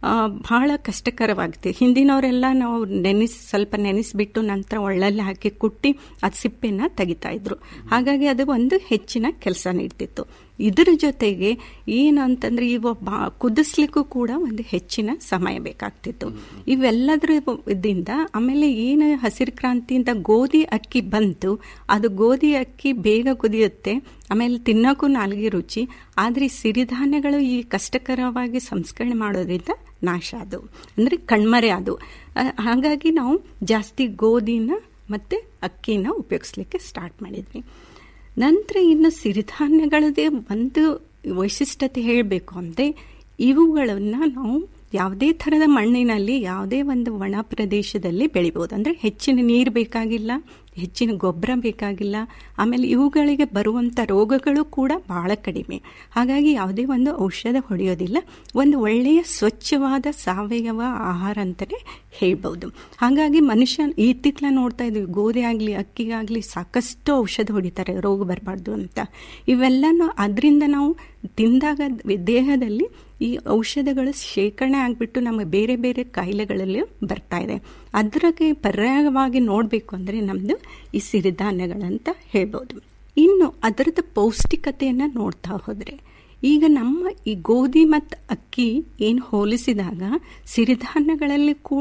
ಬಹಳ ಕಷ್ಟಕರವಾಗುತ್ತೆ ಹಿಂದಿನವರೆಲ್ಲ ನಾವು ನೆನೆಸಿ ಸ್ವಲ್ಪ ನೆನೆಸಿಬಿಟ್ಟು ನಂತರ ಒಳ್ಳಲ್ಲಿ ಹಾಕಿ ಕುಟ್ಟಿ ಅದು ಸಿಪ್ಪೆನ ತೆಗಿತಾ ಇದ್ರು ಹಾಗಾಗಿ ಅದು ಒಂದು ಹೆಚ್ಚಿನ ಕೆಲಸ ನೀಡ್ತಿತ್ತು ಇದರ ಜೊತೆಗೆ ಏನು ಅಂತಂದ್ರೆ ಇವ ಕುದಿಸ್ಲಿಕ್ಕೂ ಕೂಡ ಒಂದು ಹೆಚ್ಚಿನ ಸಮಯ ಬೇಕಾಗ್ತಿತ್ತು ಇವೆಲ್ಲದರ ಇದಿಂದ ಆಮೇಲೆ ಏನು ಹಸಿರು ಕ್ರಾಂತಿಯಿಂದ ಗೋಧಿ ಅಕ್ಕಿ ಬಂತು ಅದು ಗೋಧಿ ಅಕ್ಕಿ ಬೇಗ ಕುದಿಯುತ್ತೆ ಆಮೇಲೆ ತಿನ್ನೋಕ್ಕೂ ನಾಲ್ಗೆ ರುಚಿ ಆದರೆ ಸಿರಿಧಾನ್ಯಗಳು ಈ ಕಷ್ಟಕರವಾಗಿ ಸಂಸ್ಕರಣೆ ಮಾಡೋದ್ರಿಂದ ನಾಶ ಅದು ಅಂದರೆ ಕಣ್ಮರೆ ಅದು ಹಾಗಾಗಿ ನಾವು ಜಾಸ್ತಿ ಗೋಧಿನ ಮತ್ತು ಅಕ್ಕಿನ ಉಪಯೋಗಿಸ್ಲಿಕ್ಕೆ ಸ್ಟಾರ್ಟ್ ಮಾಡಿದ್ವಿ ನಂತರ ಇನ್ನು ಸಿರಿಧಾನ್ಯಗಳದೇ ಒಂದು ವೈಶಿಷ್ಟ್ಯತೆ ಹೇಳಬೇಕು ಅಂದರೆ ಇವುಗಳನ್ನು ನಾವು ಯಾವುದೇ ಥರದ ಮಣ್ಣಿನಲ್ಲಿ ಯಾವುದೇ ಒಂದು ಒಣ ಪ್ರದೇಶದಲ್ಲಿ ಬೆಳಿಬೋದು ಅಂದರೆ ಹೆಚ್ಚಿನ ನೀರು ಬೇಕಾಗಿಲ್ಲ ಹೆಚ್ಚಿನ ಗೊಬ್ಬರ ಬೇಕಾಗಿಲ್ಲ ಆಮೇಲೆ ಇವುಗಳಿಗೆ ಬರುವಂಥ ರೋಗಗಳು ಕೂಡ ಬಹಳ ಕಡಿಮೆ ಹಾಗಾಗಿ ಯಾವುದೇ ಒಂದು ಔಷಧ ಹೊಡೆಯೋದಿಲ್ಲ ಒಂದು ಒಳ್ಳೆಯ ಸ್ವಚ್ಛವಾದ ಸಾವಯವ ಆಹಾರ ಅಂತಲೇ ಹೇಳ್ಬೋದು ಹಾಗಾಗಿ ಮನುಷ್ಯ ಇತ್ತಿತ್ತಲ ನೋಡ್ತಾ ಇದ್ವಿ ಗೋಧಿ ಆಗಲಿ ಅಕ್ಕಿಗಾಗಲಿ ಸಾಕಷ್ಟು ಔಷಧ ಹೊಡಿತಾರೆ ರೋಗ ಬರಬಾರ್ದು ಅಂತ ಇವೆಲ್ಲನೂ ಅದರಿಂದ ನಾವು ತಿಂದಾಗ ದೇಹದಲ್ಲಿ ಈ ಔಷಧಗಳು ಶೇಖರಣೆ ಆಗಿಬಿಟ್ಟು ನಮ್ಮ ಬೇರೆ ಬೇರೆ ಕಾಯಿಲೆಗಳಲ್ಲಿ ಬರ್ತಾ ಇದೆ ಅದಕ್ಕೆ ಪರ್ಯಾಯವಾಗಿ ನೋಡಬೇಕು ಅಂದರೆ ನಮ್ಮದು ಈ ಸಿರಿಧಾನ್ಯಗಳಂತ ಹೇಳ್ಬೋದು ಇನ್ನು ಅದರದ್ದು ಪೌಷ್ಟಿಕತೆಯನ್ನು ನೋಡ್ತಾ ಹೋದರೆ ಈಗ ನಮ್ಮ ಈ ಗೋಧಿ ಮತ್ತು ಅಕ್ಕಿ ಏನು ಹೋಲಿಸಿದಾಗ ಸಿರಿಧಾನ್ಯಗಳಲ್ಲಿ ಕೂಡ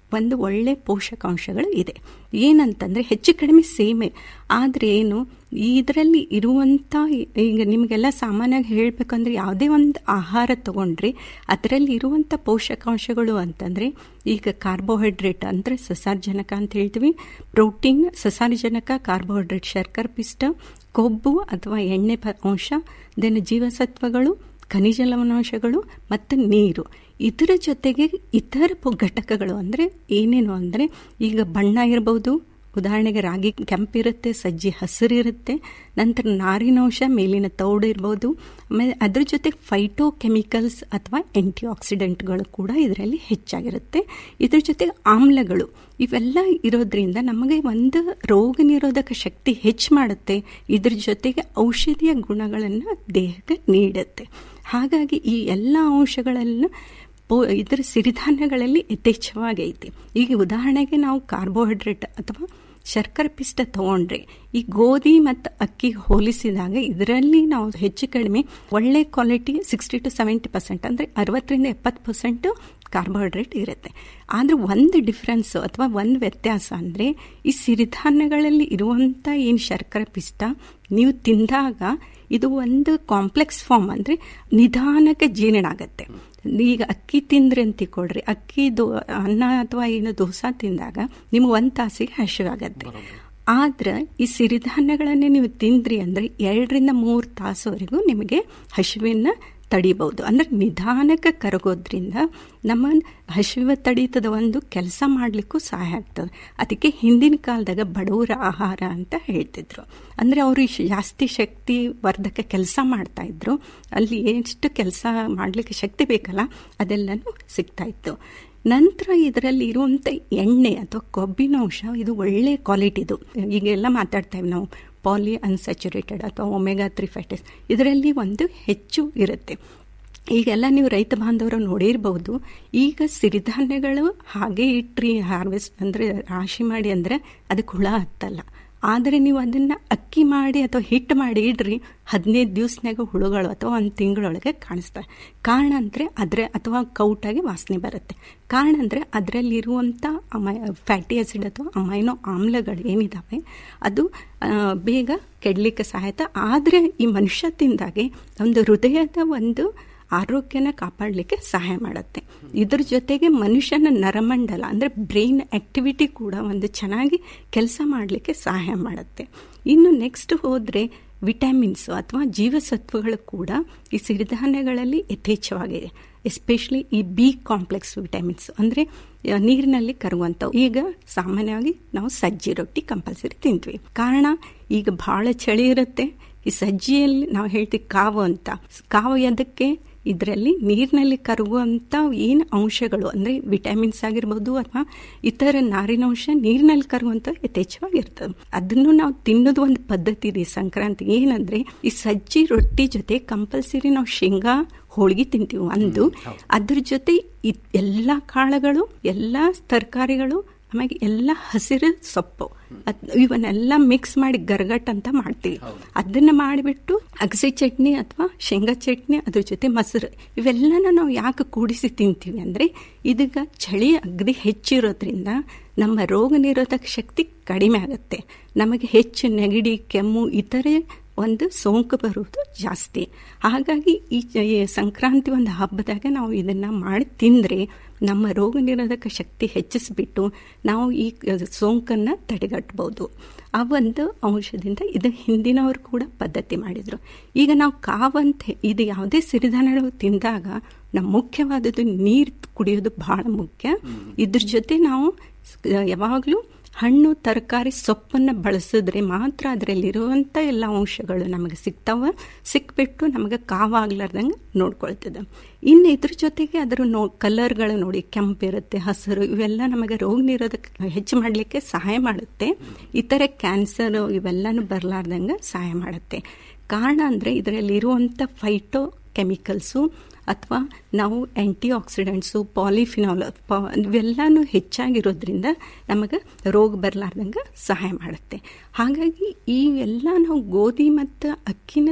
ಒಂದು ಒಳ್ಳೆ ಪೋಷಕಾಂಶಗಳು ಇದೆ ಏನಂತಂದ್ರೆ ಹೆಚ್ಚು ಕಡಿಮೆ ಸೇಮೆ ಆದರೆ ಏನು ಇದರಲ್ಲಿ ಇರುವಂಥ ಈಗ ನಿಮಗೆಲ್ಲ ಸಾಮಾನ್ಯವಾಗಿ ಹೇಳಬೇಕಂದ್ರೆ ಯಾವುದೇ ಒಂದು ಆಹಾರ ತಗೊಂಡ್ರೆ ಅದರಲ್ಲಿ ಇರುವಂಥ ಪೋಷಕಾಂಶಗಳು ಅಂತಂದರೆ ಈಗ ಕಾರ್ಬೋಹೈಡ್ರೇಟ್ ಅಂದರೆ ಸಸಾರಜನಕ ಅಂತ ಹೇಳ್ತೀವಿ ಪ್ರೋಟೀನ್ ಸಸಾರಜನಕ ಕಾರ್ಬೋಹೈಡ್ರೇಟ್ ಶರ್ಕರ ಪಿಷ್ಟ ಕೊಬ್ಬು ಅಥವಾ ಎಣ್ಣೆ ಪ- ಅಂಶ ದೆನ್ ಜೀವಸತ್ವಗಳು ಖನಿಜ ಲವಣಾಂಶಗಳು ಮತ್ತು ನೀರು ಇದರ ಜೊತೆಗೆ ಇತರ ಪೊ- ಘಟಕಗಳು ಅಂದರೆ ಏನೇನು ಅಂದರೆ ಈಗ ಬಣ್ಣ ಇರ್ಬೋದು ಉದಾಹರಣೆಗೆ ರಾಗಿ ಕೆಂಪಿರುತ್ತೆ ಸಜ್ಜಿ ಹಸಿರಿರುತ್ತೆ ನಂತರ ನಾರಿನಾಂಶ ಮೇಲಿನ ತೌಡು ಇರ್ಬೋದು ಆಮೇಲೆ ಅದ್ರ ಜೊತೆ ಫೈಟೋ ಕೆಮಿಕಲ್ಸ್ ಅಥವಾ ಆಂಟಿ ಆಕ್ಸಿಡೆಂಟ್ಗಳು ಕೂಡ ಇದರಲ್ಲಿ ಹೆಚ್ಚಾಗಿರುತ್ತೆ ಇದ್ರ ಜೊತೆ ಆಮ್ಲಗಳು ಇವೆಲ್ಲ ಇರೋದ್ರಿಂದ ನಮಗೆ ಒಂದು ರೋಗ ನಿರೋಧಕ ಶಕ್ತಿ ಹೆಚ್ಚು ಮಾಡುತ್ತೆ ಇದ್ರ ಜೊತೆಗೆ ಔಷಧಿಯ ಗುಣಗಳನ್ನು ದೇಹಕ್ಕೆ ನೀಡುತ್ತೆ ಹಾಗಾಗಿ ಈ ಎಲ್ಲ ಅಂಶಗಳನ್ನು ಪೋ ಇದರ ಸಿರಿಧಾನ್ಯಗಳಲ್ಲಿ ಯಥೇಚ್ಛವಾಗೈತಿ ಈಗ ಉದಾಹರಣೆಗೆ ನಾವು ಕಾರ್ಬೋಹೈಡ್ರೇಟ್ ಅಥವಾ ಶರ್ಕರೆ ಪಿಷ್ಟ ತಗೊಂಡ್ರೆ ಈ ಗೋಧಿ ಮತ್ತು ಅಕ್ಕಿ ಹೋಲಿಸಿದಾಗ ಇದರಲ್ಲಿ ನಾವು ಹೆಚ್ಚು ಕಡಿಮೆ ಒಳ್ಳೆ quality sixty to seventy percent ಅಂದರೆ ಅರವತ್ತರಿಂದ ಎಪ್ಪತ್ತು ಪರ್ಸೆಂಟು ಕಾರ್ಬೋಹೈಡ್ರೇಟ್ ಇರುತ್ತೆ ಆದರೆ ಒಂದು ಡಿಫ್ರೆನ್ಸ್ ಅಥವಾ ಒಂದು ವ್ಯತ್ಯಾಸ ಅಂದರೆ ಈ ಸಿರಿಧಾನ್ಯಗಳಲ್ಲಿ ಇರುವಂಥ ಏನು ಶರ್ಕರೆ ಪಿಷ್ಟ ನೀವು ತಿಂದಾಗ ಇದು ಒಂದು ಕಾಂಪ್ಲೆಕ್ಸ್ ಫಾರ್ಮ್ ಅಂದರೆ ನಿಧಾನಕ್ಕೆ ಜೀರ್ಣ ಆಗತ್ತೆ ಈಗ ಅಕ್ಕಿ ತಿಂದ್ರೆ ಅಂತ ಕೊಡ್ರಿ ಅಕ್ಕಿ ದೋ ಅನ್ನ ಅಥವಾ ಏನು ದೋಸೆ ತಿಂದಾಗ ನಿಮ್ಗೆ ಒಂದು ತಾಸಿಗೆ ಹಸಿವಾಗತ್ತೆ ಆದ್ರೆ ಈ ಸಿರಿಧಾನ್ಯಗಳನ್ನೇ ನೀವು ತಿಂದ್ರಿ ಅಂದ್ರೆ ಎರಡರಿಂದ ಮೂರು ತಾಸುವರೆಗೂ ನಿಮಗೆ ಹಸಿವಿನ ತಡಿಬಹುದು ಅಂದ್ರೆ ನಿಧಾನಕ್ಕೆ ಕರಗೋದ್ರಿಂದ ನಮ್ಮ ಹಸಿವ ತಡೀತದ ಒಂದು ಕೆಲಸ ಮಾಡಲಿಕ್ಕೂ ಸಹಾಯ ಆಗ್ತದೆ ಅದಕ್ಕೆ ಹಿಂದಿನ ಕಾಲದಾಗ ಬಡವರ ಆಹಾರ ಅಂತ ಹೇಳ್ತಿದ್ರು ಅಂದ್ರೆ ಅವರು ಜಾಸ್ತಿ ಶಕ್ತಿ ವರ್ಧಕ ಕೆಲಸ ಮಾಡ್ತಾ ಇದ್ರು ಅಲ್ಲಿ ಎಷ್ಟು ಕೆಲಸ ಮಾಡಲಿಕ್ಕೆ ಶಕ್ತಿ ಬೇಕಲ್ಲ ಅದೆಲ್ಲನೂ ಸಿಗ್ತಾ ಇತ್ತು ನಂತರ ಇದರಲ್ಲಿ ಇರುವಂಥ ಎಣ್ಣೆ ಅಥವಾ ಕೊಬ್ಬಿನ ಅಂಶ ಇದು ಒಳ್ಳೆ ಕ್ವಾಲಿಟಿದು ಈಗೆಲ್ಲ ಮಾತಾಡ್ತೇವೆ ನಾವು ಪಾಲಿ ಅನ್ಸ್ಯಾಚುರೇಟೆಡ್ ಅಥವಾ ಒಮೆಗಾ ತ್ರೀ ಫ್ಯಾಟಿಸ್ ಇದರಲ್ಲಿ ಒಂದು ಹೆಚ್ಚು ಇರುತ್ತೆ ಈಗೆಲ್ಲ ನೀವು ರೈತ ಬಾಂಧವರು ನೋಡಿರ್ಬೋದು ಈಗ ಸಿರಿಧಾನ್ಯಗಳು ಹಾಗೆ ಇಟ್ರಿ ಹಾರ್ವೆಸ್ಟ್ ಅಂದರೆ ರಾಶಿ ಮಾಡಿ ಅಂದರೆ ಅದಕ್ಕೆ ಹುಳ ಹತ್ತಲ್ಲ ಆದರೆ ನೀವು ಅದನ್ನು ಅಕ್ಕಿ ಮಾಡಿ ಅಥವಾ ಹಿಟ್ಟು ಮಾಡಿ ಇಡ್ರಿ ಹದಿನೈದು ದಿವಸನಾಗ ಹುಳುಗಳು ಅಥವಾ ಒಂದು ತಿಂಗಳೊಳಗೆ ಕಾಣಿಸ್ತವೆ ಕಾರಣ ಅಂದರೆ ಅದರ ಅಥವಾ ಕೌಟಾಗಿ ವಾಸನೆ ಬರುತ್ತೆ ಕಾರಣ ಅಂದರೆ ಅದರಲ್ಲಿರುವಂಥ ಅಮೈ ಫ್ಯಾಟಿ ಆಸಿಡ್ ಅಥವಾ ಅಮೈನೋ ಆಮ್ಲಗಳು ಏನಿದ್ದಾವೆ ಅದು ಆ, ಬೇಗ ಕೆಡಲಿಕ್ಕೆ ಸಹಾಯತ ಆದರೆ ಈ ಮನುಷ್ಯ ತಿಂದಾಗೆ ಒಂದು ಹೃದಯದ ಒಂದು ಆರೋಗ್ಯನ ಕಾಪಾಡಲಿಕ್ಕೆ ಸಹಾಯ ಮಾಡುತ್ತೆ ಇದ್ರ ಜೊತೆಗೆ ಮನುಷ್ಯನ ನರಮಂಡಲ ಅಂದರೆ ಬ್ರೈನ್ ಆಕ್ಟಿವಿಟಿ ಕೂಡ ಒಂದು ಚೆನ್ನಾಗಿ ಕೆಲಸ ಮಾಡಲಿಕ್ಕೆ ಸಹಾಯ ಮಾಡುತ್ತೆ ಇನ್ನು ನೆಕ್ಸ್ಟ್ ಹೋದರೆ ವಿಟಮಿನ್ಸ್ ಅಥವಾ ಜೀವಸತ್ವಗಳು ಕೂಡ ಈ ಸಿರಿಧಾನ್ಯಗಳಲ್ಲಿ ಯಥೇಚ್ಛವಾಗಿದೆ ಎಸ್ಪೆಷಲಿ ಈ ಬಿ ಕಾಂಪ್ಲೆಕ್ಸ್ ವಿಟಮಿನ್ಸ್ ಅಂದರೆ ನೀರಿನಲ್ಲಿ ಕರುವಂಥವು ಈಗ ಸಾಮಾನ್ಯವಾಗಿ ನಾವು ಸಜ್ಜಿ ರೊಟ್ಟಿ ಕಂಪಲ್ಸರಿ ತಿಂತೀವಿ ಕಾರಣ ಈಗ ಬಹಳ ಚಳಿ ಇರುತ್ತೆ ಈ ಸಜ್ಜಿಯಲ್ಲಿ ನಾವು ಹೇಳ್ತೀವಿ ಕಾವು ಅಂತ ಕಾವು ಎದಕ್ಕೆ ಇದರಲ್ಲಿ ನೀರಿನಲ್ಲಿ ಕರಗುವಂಥ ಏನು ಅಂಶಗಳು ಅಂದರೆ ವಿಟಮಿನ್ಸ್ ಆಗಿರ್ಬೋದು ಅಥವಾ ಇತರ ನಾರಿನಾಂಶ ನೀರಿನಲ್ಲಿ ಕರಗುವಂಥ ಯಥೇಚ್ಛವಾಗಿರ್ತದೆ ಅದನ್ನು ನಾವು ತಿನ್ನೋದು ಒಂದು ಪದ್ಧತಿ ಇದೆ ಸಂಕ್ರಾಂತಿ ಏನಂದ್ರೆ ಈ ಸಜ್ಜಿ ರೊಟ್ಟಿ ಜೊತೆ ಕಂಪಲ್ಸರಿ ನಾವು ಶೇಂಗಾ ಹೋಳಿಗೆ ತಿಂತೀವಿ ಒಂದು ಅದ್ರ ಜೊತೆ ಇದ್- ಎಲ್ಲ ಕಾಳುಗಳು ಎಲ್ಲ ತರಕಾರಿಗಳು ಆಮೇಲೆ ಎಲ್ಲ ಹಸಿರು ಸೊಪ್ಪು ಅದ್- ಇವನ್ನೆಲ್ಲ ಮಿಕ್ಸ್ ಮಾಡಿ ಗರ್ಗಟ್ ಅಂತ ಮಾಡ್ತೀವಿ ಅದನ್ನ ಮಾಡಿಬಿಟ್ಟು ಅಗಸೆ ಚಟ್ನಿ ಅಥವಾ ಶೇಂಗಾ ಚಟ್ನಿ ಅದ್ರ ಜೊತೆ ಮೊಸರು ಇವೆಲ್ಲನ ನಾವು ಯಾಕೆ ಕೂಡಿಸಿ ತಿಂತೀವಿ ಅಂದರೆ ಇದೀಗ ಚಳಿ ಅಗದಿ ಹೆಚ್ಚಿರೋದ್ರಿಂದ ನಮ್ಮ ರೋಗ ನಿರೋಧಕ ಶಕ್ತಿ ಕಡಿಮೆ ಆಗುತ್ತೆ ನಮಗೆ ಹೆಚ್ಚು ನೆಗಡಿ ಕೆಮ್ಮು ಇತರೆ ಒಂದು ಸೋಂಕು ಬರುವುದು ಜಾಸ್ತಿ ಹಾಗಾಗಿ ಈ ಚ- ಈ ಸಂಕ್ರಾಂತಿ ಒಂದು ಹಬ್ಬದಾಗ ನಾವು ಇದನ್ನ ಮಾಡಿ ತಿಂದರೆ ನಮ್ಮ ರೋಗ ನಿರೋಧಕ ಶಕ್ತಿ ಹೆಚ್ಚಿಸ್ಬಿಟ್ಟು ನಾವು ಈ ಸೋಂಕನ್ನು ತಡೆಗಟ್ಟಬಹುದು ಆ ಒಂದು ಅಂಶದಿಂದ ಇದು ಹಿಂದಿನವರು ಕೂಡ ಪದ್ಧತಿ ಮಾಡಿದರು ಈಗ ನಾವು ಕಾವಂತ ಇದು ಯಾವುದೇ ಸಿರಿಧಾನ್ಯಗಳು ತಿಂದಾಗ ನಮ್ಮ ಮುಖ್ಯವಾದದ್ದು ನೀರು ಕುಡಿಯೋದು ಬಹಳ ಮುಖ್ಯ ಇದ್ರ ಜೊತೆ ನಾವು ಯಾವಾಗಲೂ ಹಣ್ಣು ತರಕಾರಿ ಸೊಪ್ಪನ್ನು ಬಳಸಿದ್ರೆ ಮಾತ್ರ ಅದರಲ್ಲಿರುವಂಥ ಎಲ್ಲ ಅಂಶಗಳು ನಮಗೆ ಸಿಗ್ತಾವ ಸಿಕ್ಬಿಟ್ಟು ನಮಗೆ ಕಾವಾಗ್ಲಾರ್ದಂಗೆ ನೋಡ್ಕೊಳ್ತದೆ ಇನ್ನು ಇದ್ರ ಜೊತೆಗೆ ಅದರ ನೋ ಕಲರ್ಗಳು ನೋಡಿ ಕೆಂಪಿರುತ್ತೆ ಹಸಿರು ಇವೆಲ್ಲ ನಮಗೆ ರೋಗ ನಿರೋಧಕ ಹೆಚ್ಚು ಮಾಡಲಿಕ್ಕೆ ಸಹಾಯ ಮಾಡುತ್ತೆ ಇತರ ಕ್ಯಾನ್ಸರ್ ಇವೆಲ್ಲನೂ ಬರಲಾರ್ದಂಗೆ ಸಹಾಯ ಮಾಡುತ್ತೆ ಕಾರಣ ಅಂದರೆ ಇದರಲ್ಲಿರುವಂಥ ಫೈಟೋ ಕೆಮಿಕಲ್ಸು ಅಥವಾ ನಾವು ಆ್ಯಂಟಿ ಆಕ್ಸಿಡೆಂಟ್ಸು ಪಾಲಿಫಿನಾಲ್ ಇವೆಲ್ಲನೂ ಹೆಚ್ಚಾಗಿರೋದ್ರಿಂದ ನಮಗೆ ರೋಗ ಬರಲಾರ್ದಂಗೆ ಸಹಾಯ ಮಾಡುತ್ತೆ ಹಾಗಾಗಿ ಈ ಎಲ್ಲ ನಾವು ಗೋಧಿ ಮತ್ತು ಅಕ್ಕಿನ ಸ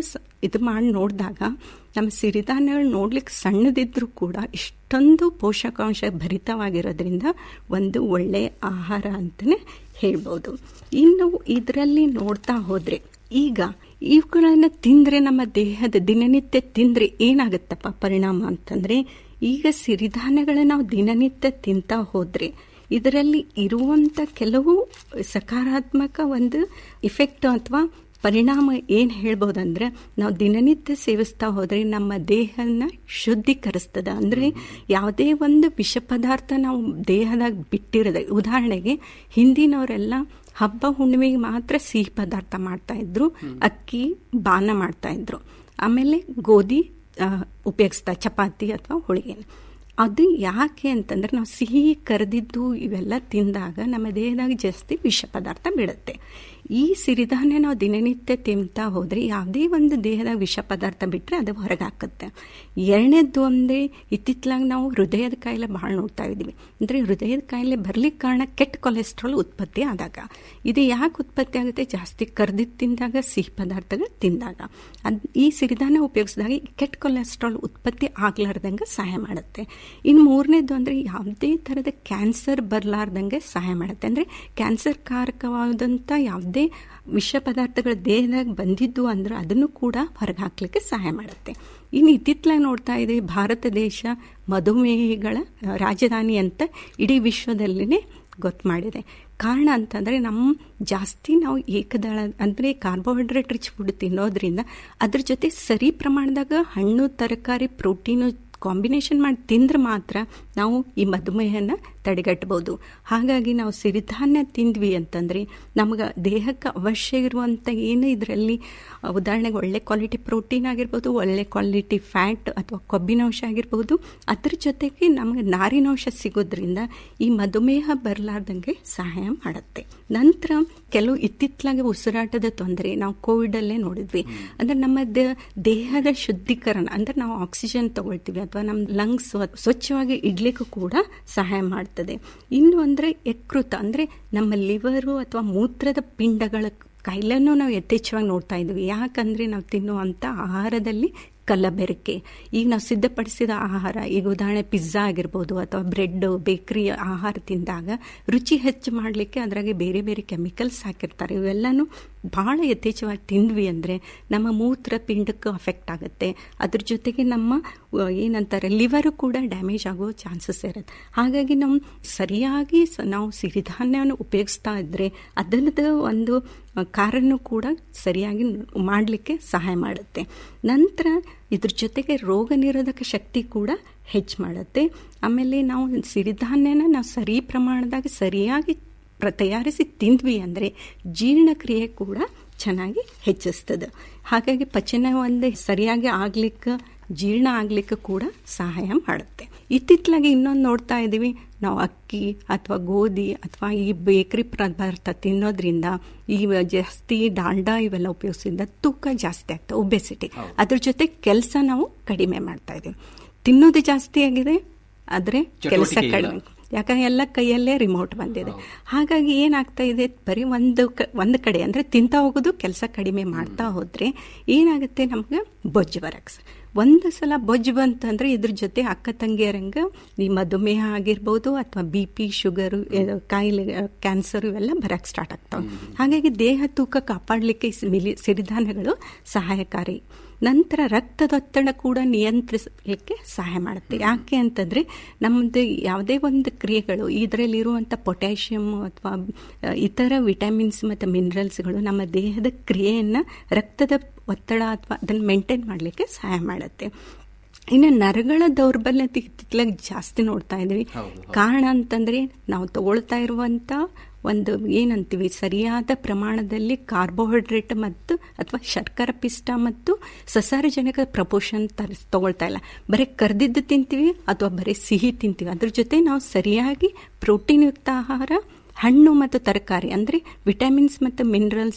ಇದು ಮಾಡಿ ನೋಡಿದಾಗ ನಮ್ಮ ಸಿರಿಧಾನ್ಯಗಳು ನೋಡ್ಲಿಕ್ಕೆ ಸಣ್ಣದಿದ್ರೂ ಕೂಡ ಇಷ್ಟೊಂದು ಪೋಷಕಾಂಶ ಭರಿತವಾಗಿರೋದ್ರಿಂದ ಒಂದು ಒಳ್ಳೆಯ ಆಹಾರ ಅಂತಲೇ ಹೇಳ್ಬೋದು ಇನ್ನು ಇದರಲ್ಲಿ ನೋಡ್ತಾ ಹೋದರೆ ಈಗ ಇವುಗಳನ್ನು ತಿಂದರೆ ನಮ್ಮ ದೇಹದ ದಿನನಿತ್ಯ ತಿಂದರೆ ಏನಾಗುತ್ತಪ್ಪ ಪರಿಣಾಮ ಅಂತಂದರೆ ಈಗ ಸಿರಿಧಾನ್ಯಗಳನ್ನ ನಾವು ದಿನನಿತ್ಯ ತಿಂತಾ ಹೋದರೆ ಇದರಲ್ಲಿ ಇರುವಂಥ ಕೆಲವು ಸಕಾರಾತ್ಮಕ ಒಂದು ಇಫೆಕ್ಟ್ ಅಥವಾ ಪರಿಣಾಮ ಏನು ಹೇಳ್ಬೋದಂದ್ರೆ ನಾವು ದಿನನಿತ್ಯ ಸೇವಿಸ್ತಾ ಹೋದರೆ ನಮ್ಮ ದೇಹನ ಶುದ್ಧೀಕರಿಸ್ತದ ಅಂದರೆ ಯಾವುದೇ ಒಂದು ವಿಷ ಪದಾರ್ಥ ನಾವು ದೇಹದಾಗ ಬಿಟ್ಟಿರೋದ ಉದಾಹರಣೆಗೆ ಹಿಂದಿನವರೆಲ್ಲ ಹಬ್ಬ ಹುಣ್ಣಿಮೆಗೆ ಮಾತ್ರ ಸಿಹಿ ಪದಾರ್ಥ ಮಾಡ್ತಾ ಇದ್ರು ಅಕ್ಕಿ ಬಾನ ಮಾಡ್ತಾ ಇದ್ರು ಆಮೇಲೆ ಗೋಧಿ ಉಪಯೋಗಿಸ್ತಾ ಚಪಾತಿ ಅಥವಾ ಹೋಳಿಗೆ ಅದು ಯಾಕೆ ಅಂತಂದ್ರೆ ನಾವು ಸಿಹಿ ಕರೆದಿದ್ದು ಇವೆಲ್ಲ ತಿಂದಾಗ ನಮ್ಮ ದೇಹದಾಗ ಜಾಸ್ತಿ ವಿಷ ಪದಾರ್ಥ ಬಿಡುತ್ತೆ ಈ ಸಿರಿಧಾನ್ಯ ನಾವು ದಿನನಿತ್ಯ ತಿಂತಾ ಹೋದರೆ ಯಾವುದೇ ಒಂದು ದೇಹದಾಗ ವಿಷ ಪದಾರ್ಥ ಬಿಟ್ಟರೆ ಅದು ಹೊರಗೆ ಹಾಕುತ್ತೆ ಎರಡನೇದ್ದು ಅಂದರೆ ಇತ್ತಿತ್ತಲಾಗ ನಾವು ಹೃದಯದ ಕಾಯಿಲೆ ಭಾಳ ನೋಡ್ತಾ ಇದ್ದೀವಿ ಅಂದರೆ ಹೃದಯದ ಕಾಯಿಲೆ ಬರ್ಲಿಕ್ಕೆ ಕಾರಣ ಕೆಟ್ಟ ಕೊಲೆಸ್ಟ್ರಾಲ್ ಉತ್ಪತ್ತಿ ಆದಾಗ ಇದು ಯಾಕೆ ಉತ್ಪತ್ತಿ ಆಗುತ್ತೆ ಜಾಸ್ತಿ ಕರ್ದಿದ್ದು ತಿಂದಾಗ ಸಿಹಿ ಪದಾರ್ಥಗಳು ತಿಂದಾಗ ಅದು ಈ ಸಿರಿಧಾನ್ಯ ಉಪಯೋಗಿಸಿದಾಗ ಈ ಕೆಟ್ಟ ಕೊಲೆಸ್ಟ್ರಾಲ್ ಉತ್ಪತ್ತಿ ಆಗ್ಲಾರ್ದಂಗೆ ಸಹಾಯ ಮಾಡುತ್ತೆ ಇನ್ನು ಮೂರನೇದು ಅಂದರೆ ಯಾವುದೇ ಥರದ ಕ್ಯಾನ್ಸರ್ ಬರಲಾರ್ದಂಗೆ ಸಹಾಯ ಮಾಡುತ್ತೆ ಅಂದರೆ ಕ್ಯಾನ್ಸರ್ ಕಾರಕವಾದಂಥ ಯಾವುದೇ ವಿಷ ಪದಾರ್ಥಗಳ ದೇಹದಾಗ ಬಂದಿದ್ದು ಅಂದ್ರೆ ಅದನ್ನು ಕೂಡ ಹೊರಗೆ ಹಾಕ್ಲಿಕ್ಕೆ ಸಹಾಯ ಮಾಡುತ್ತೆ ಇನ್ನು ಇತ್ತಿತ್ತಲಾಗಿ ನೋಡ್ತಾ ಇದ್ದೀವಿ ಭಾರತ ದೇಶ ಮಧುಮೇಹಿಗಳ ರಾಜಧಾನಿ ಅಂತ ಇಡೀ ವಿಶ್ವದಲ್ಲಿನೇ ಗೊತ್ತು ಮಾಡಿದೆ ಕಾರಣ ಅಂತಂದರೆ ನಮ್ಮ ಜಾಸ್ತಿ ನಾವು ಏಕದಳ ಅಂದರೆ ಕಾರ್ಬೋಹೈಡ್ರೇಟ್ ರಿಚ್ ಫುಡ್ ತಿನ್ನೋದ್ರಿಂದ ಅದ್ರ ಜೊತೆ ಸರಿ ಪ್ರಮಾಣದಾಗ ಹಣ್ಣು ತರಕಾರಿ ಪ್ರೋಟೀನು ಕಾಂಬಿನೇಷನ್ ಮಾಡಿ ತಿಂದ್ರೆ ಮಾತ್ರ ನಾವು ಈ ಮಧುಮೇಹನ ತಡೆಗಟ್ಟಬಹುದು ಹಾಗಾಗಿ ನಾವು ಸಿರಿಧಾನ್ಯ ತಿಂದ್ವಿ ಅಂತಂದರೆ ನಮಗೆ ದೇಹಕ್ಕೆ ಅವಶ್ಯ ಇರುವಂಥ ಏನು ಇದರಲ್ಲಿ ಉದಾಹರಣೆಗೆ ಒಳ್ಳೆ ಕ್ವಾಲಿಟಿ ಪ್ರೋಟೀನ್ ಆಗಿರ್ಬೋದು ಒಳ್ಳೆ ಕ್ವಾಲಿಟಿ ಫ್ಯಾಟ್ ಅಥವಾ ಕೊಬ್ಬಿನಾಂಶ ಆಗಿರ್ಬೋದು ಅದ್ರ ಜೊತೆಗೆ ನಮಗೆ ನಾರಿನಾಂಶ ಸಿಗೋದ್ರಿಂದ ಈ ಮಧುಮೇಹ ಬರಲಾರ್ದಂಗೆ ಸಹಾಯ ಮಾಡುತ್ತೆ ನಂತರ ಕೆಲವು ಇತ್ತಿತ್ತಲಾಗಿ ಉಸಿರಾಟದ ತೊಂದರೆ ನಾವು ಕೋವಿಡಲ್ಲೇ ನೋಡಿದ್ವಿ ಅಂದರೆ ನಮ್ಮ ದೇಹದ ಶುದ್ಧೀಕರಣ ಅಂದರೆ ನಾವು ಆಕ್ಸಿಜನ್ ತಗೊಳ್ತೀವಿ ಅಥವಾ ನಮ್ಮ ಲಂಗ್ಸ್ ಸ್ವಚ್ಛವಾಗಿ ಇಡ್ಲಿಕ್ಕೂ ಕೂಡ ಸಹಾಯ ಮಾಡ್ತದೆ ಇನ್ನು ಅಂದರೆ ಯಕೃತ ಅಂದರೆ ನಮ್ಮ ಲಿವರು ಅಥವಾ ಮೂತ್ರದ ಪಿಂಡಗಳ ಕಾಯಿಲೆನೂ ನಾವು ಯಥೇಚ್ಛವಾಗಿ ನೋಡ್ತಾ ಇದ್ವಿ ಯಾಕಂದರೆ ನಾವು ತಿನ್ನುವಂಥ ಆಹಾರದಲ್ಲಿ ಕಲಬೆರಕೆ ಈಗ ನಾವು ಸಿದ್ಧಪಡಿಸಿದ ಆಹಾರ ಈಗ ಉದಾಹರಣೆ ಪಿಜ್ಜಾ ಆಗಿರ್ಬೋದು ಅಥವಾ ಬ್ರೆಡ್ ಬೇಕ್ರಿ ಆಹಾರ ತಿಂದಾಗ ರುಚಿ ಹೆಚ್ಚು ಮಾಡಲಿಕ್ಕೆ ಅದರಾಗೆ ಬೇರೆ ಬೇರೆ ಕೆಮಿಕಲ್ಸ್ ಹಾಕಿರ್ತಾರೆ ಇವೆಲ್ಲನೂ ಭಾಳ ಯಥೇಚ್ಛವಾಗಿ ತಿಂದ್ವಿ ಅಂದರೆ ನಮ್ಮ ಮೂತ್ರ ಪಿಂಡಕ್ಕೆ ಅಫೆಕ್ಟ್ ಆಗುತ್ತೆ ಅದ್ರ ಜೊತೆಗೆ ನಮ್ಮ ಏನಂತಾರೆ ಲಿವರು ಕೂಡ ಡ್ಯಾಮೇಜ್ ಆಗೋ ಚಾನ್ಸಸ್ ಇರುತ್ತೆ ಹಾಗಾಗಿ ನಮ್ಮ ಸರಿಯಾಗಿ ನಾವು ಸಿರಿಧಾನ್ಯವನ್ನು ಉಪಯೋಗಿಸ್ತಾ ಇದ್ದರೆ ಅದರದ್ದು ಒಂದು ಕಾರಣ ಕೂಡ ಸರಿಯಾಗಿ ಮಾಡಲಿಕ್ಕೆ ಸಹಾಯ ಮಾಡುತ್ತೆ ನಂತರ ಇದ್ರ ಜೊತೆಗೆ ರೋಗ ನಿರೋಧಕ ಶಕ್ತಿ ಕೂಡ ಹೆಚ್ಚು ಮಾಡುತ್ತೆ ಆಮೇಲೆ ನಾವು ಸಿರಿಧಾನ್ಯನ ನಾವು ಸರಿ ಪ್ರಮಾಣದಾಗ ಸರಿಯಾಗಿ ಪ್ರ ತಯಾರಿಸಿ ತಿಂದ್ವಿ ಅಂದರೆ ಜೀರ್ಣಕ್ರಿಯೆ ಕೂಡ ಚೆನ್ನಾಗಿ ಹೆಚ್ಚಿಸ್ತದೆ ಹಾಗಾಗಿ ಪಚನ ಒಂದು ಸರಿಯಾಗಿ ಆಗ್ಲಿಕ್ಕೆ ಜೀರ್ಣ ಆಗ್ಲಿಕ್ಕೆ ಕೂಡ ಸಹಾಯ ಮಾಡುತ್ತೆ ಇತ್ತಿತ್ತಲಾಗಿ ಇನ್ನೊಂದು ನೋಡ್ತಾ ಇದ್ದೀವಿ ನಾವು ಅಕ್ಕಿ ಅಥವಾ ಗೋಧಿ ಅಥವಾ ಈ ಬೇಕರಿ ಪದಾರ್ಥ ತಿನ್ನೋದ್ರಿಂದ ಈ ಜಾಸ್ತಿ ಡಾಲ್ಡಾ ಇವೆಲ್ಲ ಉಪಯೋಗಿಸಿದ ತೂಕ ಜಾಸ್ತಿ ಆಗ್ತದೆ ಒಬೆಸಿಟಿ ಅದ್ರ ಜೊತೆ ಕೆಲಸ ನಾವು ಕಡಿಮೆ ಮಾಡ್ತಾ ಇದ್ದೀವಿ ತಿನ್ನೋದು ಜಾಸ್ತಿ ಆಗಿದೆ ಆದರೆ ಕೆಲಸ ಕಡಿಮೆ ಯಾಕಂದ್ರೆ ಎಲ್ಲ ಕೈಯಲ್ಲೇ ರಿಮೋಟ್ ಬಂದಿದೆ ಹಾಗಾಗಿ ಏನಾಗ್ತಾ ಇದೆ ಬರೀ ಒಂದು ಒಂದು ಕಡೆ ಅಂದರೆ ತಿಂತಾ ಹೋಗೋದು ಕೆಲಸ ಕಡಿಮೆ ಮಾಡ್ತಾ ಹೋದರೆ ಏನಾಗುತ್ತೆ ನಮ್ಗೆ ಬೊಜ್ಜು ಬರಕ್ಕೆ ಒಂದು ಸಲ ಬೊಜ್ಜು ಬಂತಂದ್ರೆ ಇದ್ರ ಜೊತೆ ಅಕ್ಕ ತಂಗಿಯರಂಗೆ ಈ ಮಧುಮೇಹ ಆಗಿರ್ಬೋದು ಅಥವಾ ಬಿ ಪಿ ಶುಗರು ಕಾಯಿಲೆ ಕ್ಯಾನ್ಸರ್ ಇವೆಲ್ಲ ಬರಕ್ಕೆ ಸ್ಟಾರ್ಟ್ ಆಗ್ತಾವೆ ಹಾಗಾಗಿ ದೇಹ ತೂಕ ಕಾಪಾಡಲಿಕ್ಕೆ ಮಿಲಿ ಸಿರಿಧಾನ್ಯಗಳು ಸಹಾಯಕಾರಿ ನಂತರ ರಕ್ತದೊತ್ತಡ ಕೂಡ ನಿಯಂತ್ರಿಸಲಿಕ್ಕೆ ಸಹಾಯ ಮಾಡುತ್ತೆ ಯಾಕೆ ಅಂತಂದರೆ ನಮ್ಮದು ಯಾವುದೇ ಒಂದು ಕ್ರಿಯೆಗಳು ಇದರಲ್ಲಿರುವಂಥ ಪೊಟ್ಯಾಷಿಯಮ್ ಅಥವಾ ಇತರ ವಿಟಮಿನ್ಸ್ ಮತ್ತು ಮಿನರಲ್ಸ್ಗಳು ನಮ್ಮ ದೇಹದ ಕ್ರಿಯೆಯನ್ನು ರಕ್ತದ ಒತ್ತಡ ಅಥವಾ ಅದನ್ನು ಮೇಂಟೈನ್ ಮಾಡಲಿಕ್ಕೆ ಸಹಾಯ ಮಾಡುತ್ತೆ ಇನ್ನು ನರಗಳ ದೌರ್ಬಲ್ಯತೆ ಇತ್ತಿತ್ತಲಾಗಿ ಜಾಸ್ತಿ ನೋಡ್ತಾ ಇದ್ದೀವಿ ಕಾರಣ ಅಂತಂದರೆ ನಾವು ತಗೊಳ್ತಾ ಇರುವಂಥ ಒಂದು ಏನಂತೀವಿ ಸರಿಯಾದ ಪ್ರಮಾಣದಲ್ಲಿ ಕಾರ್ಬೋಹೈಡ್ರೇಟ್ ಮತ್ತು ಅಥವಾ ಶರ್ಕರ ಪಿಷ್ಟ ಮತ್ತು ಸಸಾರಜನಕ ಪ್ರಪೋಷನ್ ತರಿಸ್ ತಗೊಳ್ತಾ ಇಲ್ಲ ಬರೀ ಕರ್ದಿದ್ದು ತಿಂತೀವಿ ಅಥವಾ ಬರೀ ಸಿಹಿ ತಿಂತೀವಿ ಅದ್ರ ಜೊತೆ ನಾವು ಸರಿಯಾಗಿ ಪ್ರೋಟೀನ್ ಯುಕ್ತ ಆಹಾರ ಹಣ್ಣು ಮತ್ತು ತರಕಾರಿ ಅಂದರೆ ವಿಟಮಿನ್ಸ್ ಮತ್ತು ಮಿನರಲ್ಸು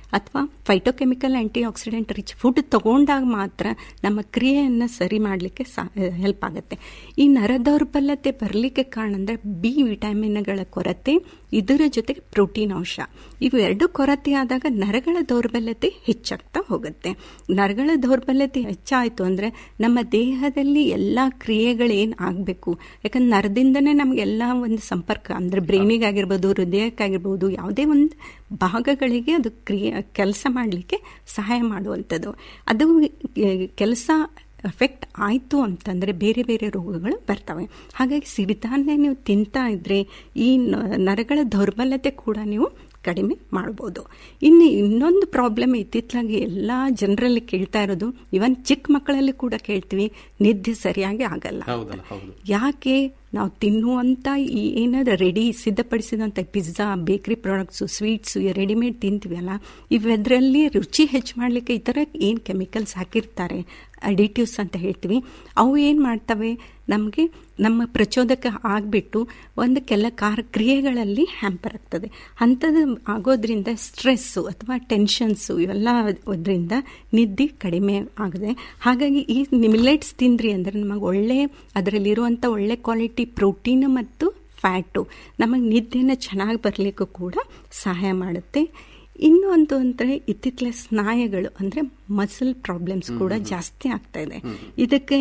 ಅಥವಾ phytochemical antioxidant rich food ತಗೊಂಡಾಗ ಮಾತ್ರ ನಮ್ಮ ಕ್ರಿಯೆಯನ್ನು ಸರಿ ಮಾಡಲಿಕ್ಕೆ ಹೆಲ್ಪ್ ಆಗುತ್ತೆ ಈ ನರ ದೌರ್ಬಲ್ಯತೆ ಬರಲಿಕ್ಕೆ ಕಾರಣ ಅಂದರೆ ಬಿ ವಿಟಮಿನ್ಗಳ ಕೊರತೆ ಇದರ ಜೊತೆಗೆ ಪ್ರೋಟೀನ್ ಅಂಶ ಇವೆರಡು ಕೊರತೆ ಆದಾಗ ನರಗಳ ದೌರ್ಬಲ್ಯತೆ ಹೆಚ್ಚಾಗ್ತಾ ಹೋಗುತ್ತೆ ನರಗಳ ದೌರ್ಬಲ್ಯತೆ ಹೆಚ್ಚಾಯಿತು ಅಂದರೆ ನಮ್ಮ ದೇಹದಲ್ಲಿ ಎಲ್ಲ ಕ್ರಿಯೆಗಳೇನು ಆಗಬೇಕು ಯಾಕಂದ್ರೆ ನರದಿಂದನೇ ನಮಗೆಲ್ಲ ಒಂದು ಸಂಪರ್ಕ ಅಂದರೆ ಬ್ರೈನಿಗಾಗಿರ್ಬೋದು ಹೃದಯಕ್ಕಾಗಿರ್ಬೋದು ಯಾವುದೇ ಒಂದು ಭಾಗಗಳಿಗೆ ಅದು ಕ್ರಿಯೆ ಕೆಲಸ ಮಾಡಲಿಕ್ಕೆ ಸಹಾಯ ಮಾಡುವಂಥದ್ದು ಅದು ಕೆಲಸ ಎಫೆಕ್ಟ್ ಆಯಿತು ಅಂತಂದರೆ ಬೇರೆ ಬೇರೆ ರೋಗಗಳು ಬರ್ತವೆ ಹಾಗಾಗಿ ಸಿರಿಧಾನ್ಯ ನೀವು ತಿಂತಾ ಇದ್ರೆ ಈ ನರಗಳ ದೌರ್ಬಲ್ಯತೆ ಕೂಡ ನೀವು ಕಡಿಮೆ ಮಾಡ್ಬೋದು ಇನ್ನು ಇನ್ನೊಂದು ಪ್ರಾಬ್ಲಮ್ ಇತ್ತಿತ್ತಲಾಗಿ ಎಲ್ಲ ಜನರಲ್ಲಿ ಕೇಳ್ತಾ ಇರೋದು ಇವನ್ ಚಿಕ್ಕ ಮಕ್ಕಳಲ್ಲಿ ಕೂಡ ಕೇಳ್ತೀವಿ ನಿದ್ದೆ ಸರಿಯಾಗಿ ಆಗಲ್ಲ ಯಾಕೆ ನಾವು ತಿನ್ನುವಂಥ ಈ ಏನಾದ್ರು ರೆಡಿ ಸಿದ್ಧಪಡಿಸಿದಂಥ pizza bakery products sweets readymade ತಿಂತೀವಲ್ಲ ಇವೆದರಲ್ಲಿ ರುಚಿ ಹೆಚ್ಚು ಮಾಡಲಿಕ್ಕೆ ಈ ಥರ ಏನು ಕೆಮಿಕಲ್ಸ್ ಹಾಕಿರ್ತಾರೆ ಅಡಿಟಿವ್ಸ್ ಅಂತ ಹೇಳ್ತೀವಿ ಅವು ಏನು ಮಾಡ್ತವೆ ನಮಗೆ ನಮ್ಮ ಪ್ರಚೋದಕ ಆಗಿಬಿಟ್ಟು ಒಂದು ಕೆಲ ಕಾರ ಕ್ರಿಯೆಗಳಲ್ಲಿ ಹ್ಯಾಂಪರ್ ಆಗ್ತದೆ ಅಂಥದ್ದು ಆಗೋದ್ರಿಂದ ಸ್ಟ್ರೆಸ್ಸು ಅಥವಾ ಟೆನ್ಷನ್ಸು ಇವೆಲ್ಲ ಅದರಿಂದ ನಿದ್ದೆ ಕಡಿಮೆ ಆಗಿದೆ ಹಾಗಾಗಿ ಈ ಮಿಲೆಟ್ಸ್ ತಿಂದ್ರಿ ಅಂದರೆ ನಮಗೆ ಒಳ್ಳೆ ಅದರಲ್ಲಿರುವಂಥ ಒಳ್ಳೆ ಕ್ವಾಲಿಟಿ ಪ್ರೋಟೀನ್ ಮತ್ತು ಫ್ಯಾಟು ನಮಗೆ ನಿದ್ದೆನ ಚೆನ್ನಾಗಿ ಬರಲಿಕ್ಕೂ ಕೂಡ ಸಹಾಯ ಮಾಡುತ್ತೆ ಇನ್ನೊಂದು ಅಂದರೆ ಇತ್ತಿತ್ತಲ ಸ್ನಾಯುಗಳು ಅಂದರೆ ಮಸಲ್ ಪ್ರಾಬ್ಲಮ್ಸ್ ಕೂಡ ಜಾಸ್ತಿ ಆಗ್ತಾ ಇದೆ ಇದಕ್ಕೆ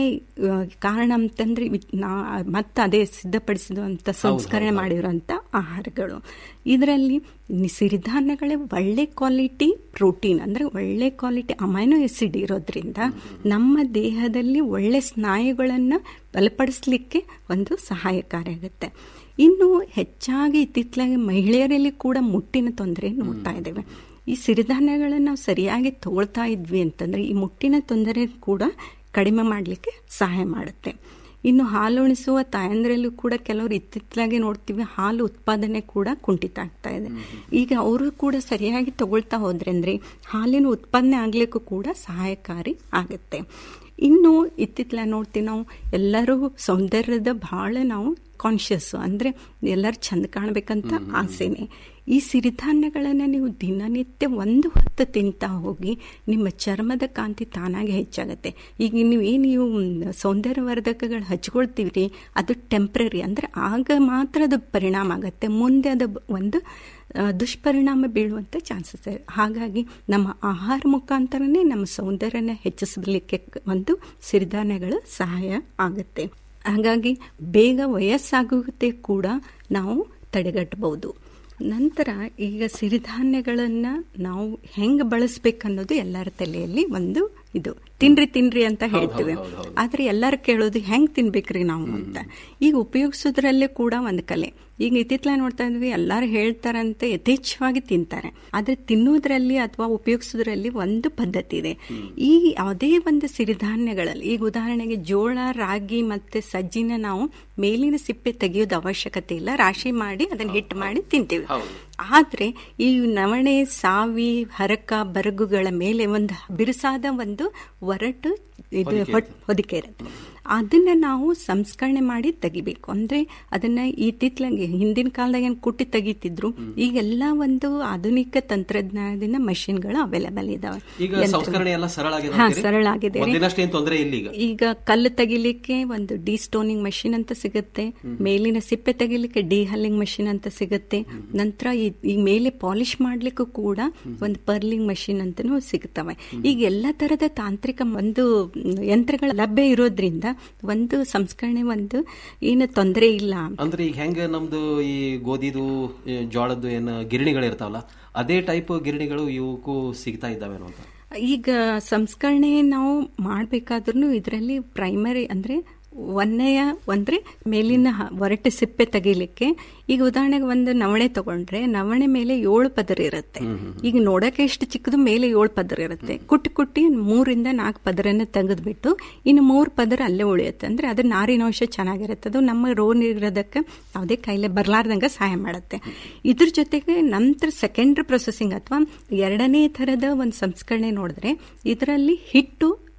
ಕಾರಣ ಅಂತಂದ್ರೆ ನಾ ಮತ್ತೆ ಅದೇ ಸಿದ್ಧಪಡಿಸಿದಂಥ ಸಂಸ್ಕರಣೆ ಮಾಡಿರುವಂಥ ಆಹಾರಗಳು ಇದರಲ್ಲಿ ಸಿರಿಧಾನ್ಯಗಳೇ ಒಳ್ಳೆ ಕ್ವಾಲಿಟಿ ಪ್ರೋಟೀನ್ ಅಂದರೆ ಒಳ್ಳೆ ಕ್ವಾಲಿಟಿ ಅಮೈನೋ ಆಸಿಡ್ ಇರೋದ್ರಿಂದ ನಮ್ಮ ದೇಹದಲ್ಲಿ ಒಳ್ಳೆ ಸ್ನಾಯುಗಳನ್ನು ಬಲಪಡಿಸಲಿಕ್ಕೆ ಒಂದು ಸಹಾಯಕಾರಿಯಾಗುತ್ತೆ ಇನ್ನು ಹೆಚ್ಚಾಗಿ ಇತ್ತಿತ್ತಲಾಗಿ ಮಹಿಳೆಯರಲ್ಲಿ ಕೂಡ ಮುಟ್ಟಿನ ತೊಂದರೆ ನೋಡ್ತಾ ಇದ್ದೇವೆ ಈ ಸಿರಿಧಾನ್ಯಗಳನ್ನು ನಾವು ಸರಿಯಾಗಿ ತಗೊಳ್ತಾ ಇದ್ವಿ ಅಂತಂದರೆ ಈ ಮುಟ್ಟಿನ ತೊಂದರೆ ಕೂಡ ಕಡಿಮೆ ಮಾಡಲಿಕ್ಕೆ ಸಹಾಯ ಮಾಡುತ್ತೆ ಇನ್ನು ಹಾಲು ಉಣಿಸುವ ತಾಯಂದ್ರಲ್ಲೂ ಕೂಡ ಕೆಲವರು ಇತ್ತಿತ್ತಲಾಗಿ ನೋಡ್ತೀವಿ ಹಾಲು ಉತ್ಪಾದನೆ ಕೂಡ ಕುಂಠಿತ ಆಗ್ತಾ ಇದೆ ಈಗ ಅವರು ಕೂಡ ಸರಿಯಾಗಿ ತಗೊಳ್ತಾ ಹೋದ್ರೆ ಅಂದರೆ ಹಾಲಿನ ಉತ್ಪಾದನೆ ಆಗಲಿಕ್ಕೂ ಕೂಡ ಸಹಾಯಕಾರಿ ಆಗುತ್ತೆ ಇನ್ನು ಇತ್ತಿತ್ತಲ ನೋಡ್ತೀವಿ ನಾವು ಎಲ್ಲರೂ ಸೌಂದರ್ಯದ ಬಹಳ ನಾವು ಕಾನ್ಷಿಯಸ್ಸು ಅಂದರೆ ಎಲ್ಲರೂ ಚಂದ ಕಾಣಬೇಕಂತ ಆಸೆನೆ ಈ ಸಿರಿಧಾನ್ಯಗಳನ್ನು ನೀವು ದಿನನಿತ್ಯ ಒಂದು ಹೊತ್ತು ತಿಂತಾ ಹೋಗಿ ನಿಮ್ಮ ಚರ್ಮದ ಕಾಂತಿ ತಾನಾಗೆ ಹೆಚ್ಚಾಗುತ್ತೆ ಈಗ ನೀವು ಏನು ನೀವು ಸೌಂದರ್ಯವರ್ಧಕಗಳು ಹಚ್ಕೊಳ್ತೀವಿ ಅದು ಟೆಂಪ್ರರಿ ಅಂದರೆ ಆಗ ಮಾತ್ರ ಅದು ಪರಿಣಾಮ ಆಗುತ್ತೆ ಮುಂದೆ ಅದು ಒಂದು ದುಷ್ಪರಿಣಾಮ ಬೀಳುವಂಥ ಚಾನ್ಸಸ್ ಇದೆ ಹಾಗಾಗಿ ನಮ್ಮ ಆಹಾರ ಮುಖಾಂತರನೇ ನಮ್ಮ ಸೌಂದರ್ಯನ ಹೆಚ್ಚಿಸಲಿಕ್ಕೆ ಒಂದು ಸಿರಿಧಾನ್ಯಗಳು ಸಹಾಯ ಆಗುತ್ತೆ ಹಾಗಾಗಿ ಬೇಗ ವಯಸ್ಸಾಗುತ್ತೆ ಕೂಡ ನಾವು ತಡೆಗಟ್ಟಬಹುದು ನಂತರ ಈಗ ಸಿರಿಧಾನ್ಯಗಳನ್ನು ನಾವು ಹೆಂಗೆ ಬಳಸ್ಬೇಕನ್ನೋದು ಎಲ್ಲರ ತಲೆಯಲ್ಲಿ ಒಂದು ಇದು ತಿನ್ರಿ ತಿನ್ರಿ ಅಂತ ಹೇಳ್ತೀವಿ ಆದ್ರೆ ಎಲ್ಲರೂ ಕೇಳೋದು ಹೆಂಗ್ ತಿನ್ಬೇಕ್ರಿ ನಾವು ಅಂತ ಈಗ ಉಪಯೋಗಿಸೋದ್ರಲ್ಲೇ ಕೂಡ ಒಂದು ಕಲೆ ಈಗ ಇತ್ತಿತ್ತಲ ನೋಡ್ತಾ ಇದ್ವಿ ಎಲ್ಲರೂ ಹೇಳ್ತಾರಂತೆ ಯಥೇಚ್ಛವಾಗಿ ತಿಂತಾರೆ ಆದ್ರೆ ತಿನ್ನೋದ್ರಲ್ಲಿ ಅಥವಾ ಉಪಯೋಗಿಸೋದ್ರಲ್ಲಿ ಒಂದು ಪದ್ಧತಿ ಇದೆ ಈ ಯಾವುದೇ ಒಂದು ಸಿರಿಧಾನ್ಯಗಳಲ್ಲಿ ಈಗ ಉದಾಹರಣೆಗೆ ಜೋಳ ರಾಗಿ ಮತ್ತೆ ಸಜ್ಜಿನ ನಾವು ಮೇಲಿನ ಸಿಪ್ಪೆ ತೆಗೆಯೋದು ಅವಶ್ಯಕತೆ ಇಲ್ಲ ರಾಶಿ ಮಾಡಿ ಅದನ್ನ ಹಿಟ್ಟು ಮಾಡಿ ತಿಂತೀವಿ ಆದ್ರೆ ಈ ನವಣೆ ಸಾವಿ ಹರಕ ಬರಗುಗಳ ಮೇಲೆ ಒಂದು ಬಿರುಸಾದ ಒಂದು ಒರಟು ಇದು ಹೊದಿಕೆ ಇರುತ್ತೆ ಅದನ್ನ ನಾವು ಸಂಸ್ಕರಣೆ ಮಾಡಿ ತೆಗಿಬೇಕು ಅಂದ್ರೆ ಅದನ್ನ ಇತ್ತಿತ್ತಲಾಗಿ ಹಿಂದಿನ ಕಾಲದಾಗ ಏನು ಕುಟ್ಟಿ ತೆಗಿತಿದ್ರು ಈಗೆಲ್ಲ ಒಂದು ಆಧುನಿಕ ತಂತ್ರಜ್ಞಾನದಿಂದ ಮಷಿನ್ಗಳು ಅವೈಲೇಬಲ್ ಇದಾವೆ ಈಗ ಸಂಸ್ಕರಣೆ ಎಲ್ಲ ಸರಳ ಆಗಿದೆ ಹಾ ಅಂತೀರಿ? ಸರಳ ಆಗಿದೆ ಮೊದಲಿನಷ್ಟೇನ್ ತೊಂದರೆ ಇಲ್ಲ ಈಗ ಈಗ ಕಲ್ಲು ತೆಗಿಲಿಕ್ಕೆ ಒಂದು ಡಿ ಸ್ಟೋನಿಂಗ್ ಮಷಿನ್ ಅಂತ ಸಿಗುತ್ತೆ ಮೇಲಿನ ಸಿಪ್ಪೆ ತೆಗಿಲಿಕ್ಕೆ ಡಿ ಹಲ್ಲಿಂಗ್ ಮಷಿನ್ ಅಂತ ಸಿಗುತ್ತೆ ನಂತರ ಈ- ಈ ಮೇಲೆ ಪಾಲಿಶ್ ಮಾಡ್ಲಿಕ್ಕೂ ಕೂಡ ಒಂದು ಪರ್ಲಿಂಗ್ ಮಷಿನ್ ಅಂತಾನೂ ಸಿಗುತ್ತವೆ ಈಗ ಎಲ್ಲ ತರದ ತಾಂತ್ರಿಕ ಒಂದು ಯಂತ್ರಗಳ ಲಭ್ಯ ಇರೋದ್ರಿಂದ ಒಂದು ಸಂಸ್ಕರಣೆ ಒಂದು ಏನು ತೊಂದರೆ ಇಲ್ಲ ಅಂದ್ರೆ ಈಗ ಹೆಂಗ ನಮ್ದು ಈ ಗೋಧಿದು ಈ ಜೋಳದ್ದು ಏನ್ ಗಿರಣಿಗಳು ಇರ್ತಾವಲ್ಲ ಅದೇ ಟೈಪ್ ಗಿರಣಿಗಳು ಇವಕ್ಕೂ ಸಿಗ್ತಾ ಇದ್ದಾವೇನೋ ಅಂತ ಈಗ ಸಂಸ್ಕರಣೆ ನಾವು ಮಾಡಬೇಕಾದ್ರೂ ಇದರಲ್ಲಿ ಪ್ರೈಮರಿ ಅಂದ್ರೆ ಒಂದನೆಯ ಅಂದ್ರೆ ಮೇಲಿನ ಹ- ಒರಟು ಸಿಪ್ಪೆ ತೆಗಿಲಿಕ್ಕೆ ಈಗ ಉದಾಹರಣೆಗೆ ಒಂದು ನವಣೆ ತಗೊಂಡ್ರೆ ನವಣೆ ಮೇಲೆ ಏಳು ಪದರ ಇರುತ್ತೆ ಈಗ ನೋಡಕ್ಕೆ ಎಷ್ಟು ಚಿಕ್ಕದು ಮೇಲೆ ಏಳು ಪದರ ಇರುತ್ತೆ ಕುಟ್ಟಿ ಕುಟ್ಟಿ ಮೂರಿಂದ ನಾಲ್ಕು ಪದರನ್ನ ತೆಗೆದ್ಬಿಟ್ಟು ಇನ್ನು ಮೂರು ಪದರ ಅಲ್ಲೇ ಉಳಿಯುತ್ತೆ ಅಂದ್ರೆ ಅದ್ರ ನಾರಿನಾಂಶ ಚೆನ್ನಾಗಿರುತ್ತೆ ಅದು ನಮ್ಮ ರೋಗ ನಿರೋಧಕ್ಕೆ ಯಾವುದೇ ಕಾಯಿಲೆ ಬರಲಾರ್ದಂಗೆ ಸಹಾಯ ಮಾಡುತ್ತೆ ಇದ್ರ ಜೊತೆಗೆ ನಂತರ ಸೆಕೆಂಡ್ರಿ ಪ್ರೊಸೆಸಿಂಗ್ ಅಥವಾ ಎರಡನೇ ಥರದ ಒಂದು ಸಂಸ್ಕರಣೆ ನೋಡಿದ್ರೆ ಇದರಲ್ಲಿ ಹಿಟ್ಟು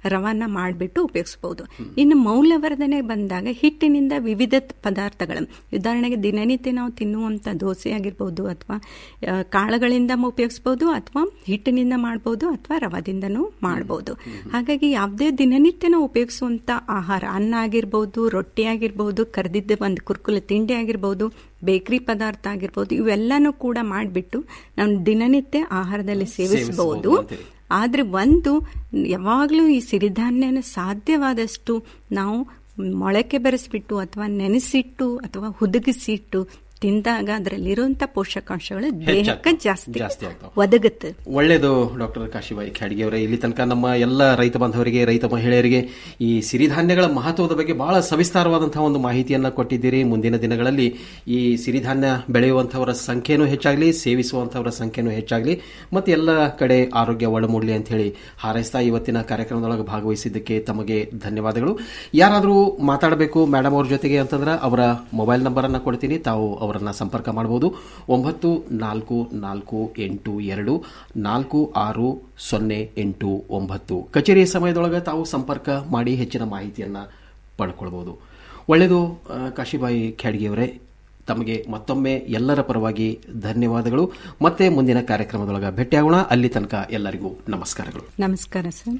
ರವಾನ ಮಾಡಿಬಿಟ್ಟು ಉಪಯೋಗಿಸ್ಬೋದು ಇನ್ನು ಮೌಲ್ಯವರ್ಧನೆ ಬಂದಾಗ ಹಿಟ್ಟಿನಿಂದ ವಿವಿಧ ಪದಾರ್ಥಗಳು ಉದಾಹರಣೆಗೆ ದಿನನಿತ್ಯ ನಾವು ತಿನ್ನುವಂಥ ದೋಸೆ ಆಗಿರ್ಬೋದು ಅಥವಾ ಆ, ಕಾಳುಗಳಿಂದ ಉಪಯೋಗಿಸ್ಬೋದು ಅಥವಾ ಹಿಟ್ಟಿನಿಂದ ಮಾಡ್ಬೋದು ಅಥವಾ ರವಾದಿಂದನೂ ಮಾಡ್ಬೋದು ಹಾಗಾಗಿ ಯಾವುದೇ ದಿನನಿತ್ಯ ನಾವು ಉಪಯೋಗಿಸುವಂಥ ಆಹಾರ ಅನ್ನ ಆಗಿರ್ಬೋದು ರೊಟ್ಟಿ ಆಗಿರ್ಬೋದು ಕರೆದಿದ್ದ ಒಂದು ಕುರ್ಕುಲು ತಿಂಡಿ ಆಗಿರ್ಬೋದು ಬೇಕರಿ ಪದಾರ್ಥ ಆಗಿರ್ಬೋದು ಇವೆಲ್ಲನೂ ಕೂಡ ಮಾಡಿಬಿಟ್ಟು ನಾವು ದಿನನಿತ್ಯ ಆಹಾರದಲ್ಲಿ ಸೇವಿಸಬಹುದು ಆದರೆ ಒಂದು ಯಾವಾಗಲೂ ಈ ಸಿರಿಧಾನ್ಯನ ಸಾಧ್ಯವಾದಷ್ಟು ನಾವು ಮೊಳಕೆ ಬೆರೆಸ್ಬಿಟ್ಟು ಅಥವಾ ನೆನೆಸಿಟ್ಟು ಅಥವಾ ಹುದುಗಿಸಿಟ್ಟು ತಿಂದಾಗ ಅದರಲ್ಲಿರುವಂಥ ಪೋಷಕಾಂಶಗಳು ದೇಹಕ್ಕೆ ಜಾಸ್ತಿ ಜಾಸ್ತಿ ಆಗ್ತಾವೆ. ಒದಗುತ್ತೆ ಒಳ್ಳೆಯದು ಡಾಕ್ಟರ್ ಕಾಶಿಬಾಯಿ ಖಾಡ್ಗೆ ಅವರೇ ಇಲ್ಲಿ ತನಕ ನಮ್ಮ ಎಲ್ಲ ರೈತ ಬಾಂಧವರಿಗೆ ರೈತ ಮಹಿಳೆಯರಿಗೆ ಈ ಸಿರಿಧಾನ್ಯಗಳ ಮಹತ್ವದ ಬಗ್ಗೆ ಬಹಳ ಸವಿಸ್ತಾರವಾದಂತಹ ಒಂದು ಮಾಹಿತಿಯನ್ನ ಕೊಟ್ಟಿದ್ದೀರಿ ಮುಂದಿನ ದಿನಗಳಲ್ಲಿ ಈ ಸಿರಿಧಾನ್ಯ ಬೆಳೆಯುವಂತಹವರ ಸಂಖ್ಯೆನೂ ಹೆಚ್ಚಾಗಲಿ ಸೇವಿಸುವಂತಹವರ ಸಂಖ್ಯೆನೂ ಹೆಚ್ಚಾಗಲಿ ಮತ್ತೆ ಎಲ್ಲ ಕಡೆ ಆರೋಗ್ಯ ಒಳಮೂಡಲಿ ಅಂತ ಹೇಳಿ ಹಾರೈಸ್ತಾ ಇವತ್ತಿನ ಕಾರ್ಯಕ್ರಮದೊಳಗೆ ಭಾಗವಹಿಸಿದ್ದಕ್ಕೆ ತಮಗೆ ಧನ್ಯವಾದಗಳು ಯಾರಾದರೂ ಮಾತಾಡಬೇಕು ಮೇಡಮ್ ಅವ್ರ ಜೊತೆಗೆ ಅಂತಂದ್ರೆ ಅವರ ಮೊಬೈಲ್ ನಂಬರ್ ಅನ್ನ ಕೊಡ್ತೀನಿ ತಾವು ಅವರನ್ನ ಸಂಪರ್ಕ ಮಾಡಬಹುದು ಒಂಬತ್ತು ನಾಲ್ಕು ನಾಲ್ಕು ಎಂಟು ಎರಡು ನಾಲ್ಕು ಆರು ಸೊನ್ನೆ ಎಂಟು ಒಂಬತ್ತು ಕಚೇರಿಯ ಸಮಯದೊಳಗೆ ತಾವು ಸಂಪರ್ಕ ಮಾಡಿ ಹೆಚ್ಚಿನ ಮಾಹಿತಿಯನ್ನ ಪಡ್ಕೊಳ್ಬಹುದು ಒಳ್ಳೆಯದು ಆ, ಕಾಶಿಬಾಯಿ ಖ್ಯಾಡ್ಗಿಯವರೇ ತಮಗೆ ಮತ್ತೊಮ್ಮೆ ಎಲ್ಲರ ಪರವಾಗಿ ಧನ್ಯವಾದಗಳು ಮತ್ತೆ ಮುಂದಿನ ಕಾರ್ಯಕ್ರಮದೊಳಗೆ ಭೇಟಿಯಾಗೋಣ ಅಲ್ಲಿ ತನಕ ಎಲ್ಲರಿಗೂ ನಮಸ್ಕಾರಗಳು ನಮಸ್ಕಾರ ಸರ್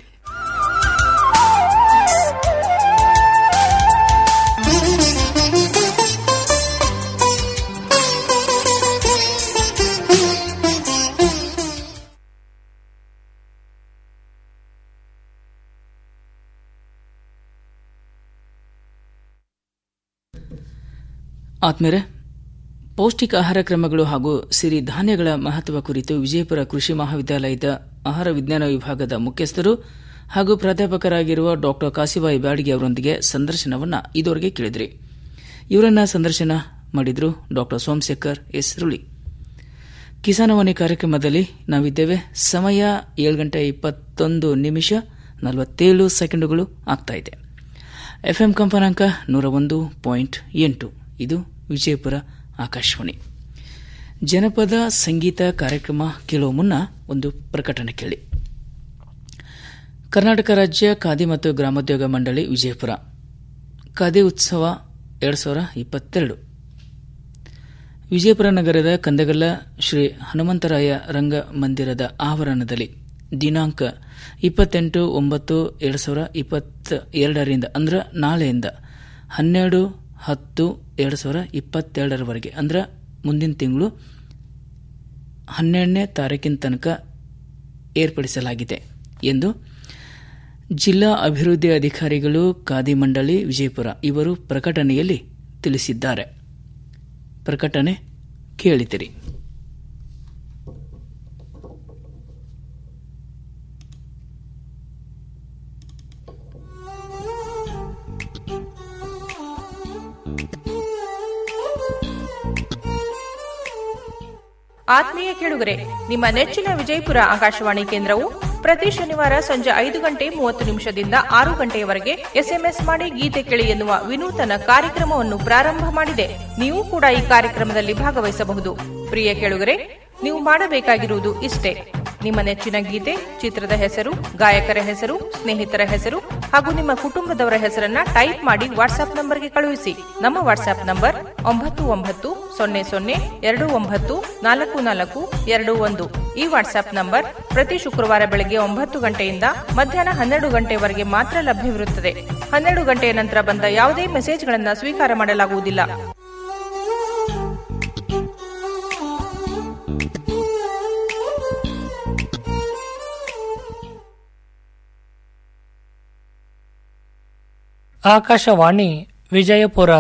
ಆತ್ಮೇರೆ ಪೌಷ್ಟಿಕ ಆಹಾರ ಕ್ರಮಗಳು ಹಾಗೂ ಸಿರಿಧಾನ್ಯಗಳ ಮಹತ್ವ ಕುರಿತು ವಿಜಯಪುರ ಕೃಷಿ ಮಹಾವಿದ್ಯಾಲಯದ ಆಹಾರ ವಿಜ್ಞಾನ ವಿಭಾಗದ ಮುಖ್ಯಸ್ಥರು ಹಾಗೂ ಪ್ರಾಧ್ಯಾಪಕರಾಗಿರುವ ಡಾಕ್ಟರ್ ಕಾಸಿಬಾಯಿ ಬ್ಯಾಡಿಗೆ ಅವರೊಂದಿಗೆ ಸಂದರ್ಶನವನ್ನ ಇದುವರೆಗೆ ಕೇಳಿದ್ರಿ ಇವರನ್ನ ಸಂದರ್ಶನ ಮಾಡಿದ್ರು ಡಾಕ್ಟರ್ ಸೋಮಶೇಖರ್ ಎಸ್ ರುಳಿ ಕಿಸಾನವಾಣಿ ಕಾರ್ಯಕ್ರಮದಲ್ಲಿ ನಾವಿದ್ದೇವೆ ಸಮಯ ಏಳು ಗಂಟೆ ಇಪ್ಪತ್ತೊಂದು ನಿಮಿಷ ನಲವತ್ತೇಳು ಸೆಕೆಂಡುಗಳು ಆಗ್ತಾ ಇದೆ ಎಫ್ಎಂ ಕಂಪನಾಂಕ ನೂರ ಒಂದು ಪಾಯಿಂಟ್ ಎಂಟು ಇದು ವಿಜಯಪುರ ಆಕಾಶವಾಣಿ ಜನಪದ ಸಂಗೀತ ಕಾರ್ಯಕ್ರಮ ಕೇಳುವ ಮುನ್ನ ಒಂದು ಪ್ರಕಟಣೆ ಕೇಳಿ ಕರ್ನಾಟಕ ರಾಜ್ಯ ಖಾದಿ ಮತ್ತು ಗ್ರಾಮೋದ್ಯೋಗ ಮಂಡಳಿ ವಿಜಯಪುರ ಖಾದಿ ಉತ್ಸವ ಎರಡು ಸಾವಿರ ಇಪ್ಪತ್ತೆರಡು ವಿಜಯಪುರ ನಗರದ ಕಂದಗಲ್ಲ ಶ್ರೀ ಹನುಮಂತರಾಯ ರಂಗ ಮಂದಿರದ ಆವರಣದಲ್ಲಿ ದಿನಾಂಕ ಇಪ್ಪತ್ತೆಂಟು ಒಂಬತ್ತು ಎರಡು ಸಾವಿರ ಇಪ್ಪತ್ತ ಎರಡರಿಂದ ಅಂದ್ರೆ ನಾಳೆಯಿಂದ ಹನ್ನೆರಡು ಹತ್ತು ಎರಡು ಸಾವಿರ ಇಪ್ಪತ್ತೆರಡರವರೆಗೆ ಅಂದ್ರೆ ಮುಂದಿನ ತಿಂಗಳು ಹನ್ನೆರಡನೇ ತಾರೀಕಿನ ತನಕ ಏರ್ಪಡಿಸಲಾಗಿದೆ ಎಂದು ಜಿಲ್ಲಾ ಅಭಿವೃದ್ಧಿ ಅಧಿಕಾರಿಗಳು ಖಾದಿ ಮಂಡಳಿ ವಿಜಯಪುರ ಇವರು ಪ್ರಕಟಣೆಯಲ್ಲಿ ತಿಳಿಸಿದ್ದಾರೆ ಪ್ರಕಟಣೆ ಕೇಳಿದಿರಿ ಆತ್ಮೀಯ ಕೇಳುಗರೆ ನಿಮ್ಮ ನೆಚ್ಚಿನ ವಿಜಯಪುರ ಆಕಾಶವಾಣಿ ಕೇಂದ್ರವು ಪ್ರತಿ ಶನಿವಾರ ಸಂಜೆ ಐದು ಗಂಟೆ ಮೂವತ್ತು ನಿಮಿಷದಿಂದ ಆರು ಗಂಟೆಯವರೆಗೆ ಎಸ್ಎಂಎಸ್ ಮಾಡಿ ಗೀತೆ ಕೇಳಿ ಎನ್ನುವ ವಿನೂತನ ಕಾರ್ಯಕ್ರಮವನ್ನು ಪ್ರಾರಂಭ ಮಾಡಿದೆ ನೀವು ಕೂಡ ಈ ಕಾರ್ಯಕ್ರಮದಲ್ಲಿ ಭಾಗವಹಿಸಬಹುದು ಪ್ರಿಯ ಕೇಳುಗರೆ ನೀವು ಮಾಡಬೇಕಾಗಿರುವುದು ಇಷ್ಟೇ ನಿಮ್ಮ ನೆಚ್ಚಿನ ಗೀತೆ ಚಿತ್ರದ ಹೆಸರು ಗಾಯಕರ ಹೆಸರು ಸ್ನೇಹಿತರ ಹೆಸರು ಹಾಗೂ ನಿಮ್ಮ ಕುಟುಂಬದವರ ಹೆಸರನ್ನ ಟೈಪ್ ಮಾಡಿ ವಾಟ್ಸ್ಆಪ್ ನಂಬರ್ಗೆ ಕಳುಹಿಸಿ ನಮ್ಮ ವಾಟ್ಸ್ಆಪ್ ನಂಬರ್ ಒಂಬತ್ತು ಒಂಬತ್ತು ಸೊನ್ನೆ ಸೊನ್ನೆ ಎರಡು ಒಂಬತ್ತು ನಾಲ್ಕು ನಾಲ್ಕು ಎರಡು ಒಂದು ಈ ವಾಟ್ಸ್ಆಪ್ ನಂಬರ್ ಪ್ರತಿ ಶುಕ್ರವಾರ ಬೆಳಗ್ಗೆ ಒಂಬತ್ತು ಗಂಟೆಯಿಂದ ಮಧ್ಯಾಹ್ನ ಹನ್ನೆರಡು ಗಂಟೆವರೆಗೆ ಮಾತ್ರ ಲಭ್ಯವಿರುತ್ತದೆ ಹನ್ನೆರಡು ಗಂಟೆಯ ನಂತರ ಬಂದ ಯಾವುದೇ ಮೆಸೇಜ್ಗಳನ್ನು ಸ್ವೀಕಾರ ಮಾಡಲಾಗುವುದಿಲ್ಲ ಆಕಾಶವಾಣಿ ವಿಜಯಪುರ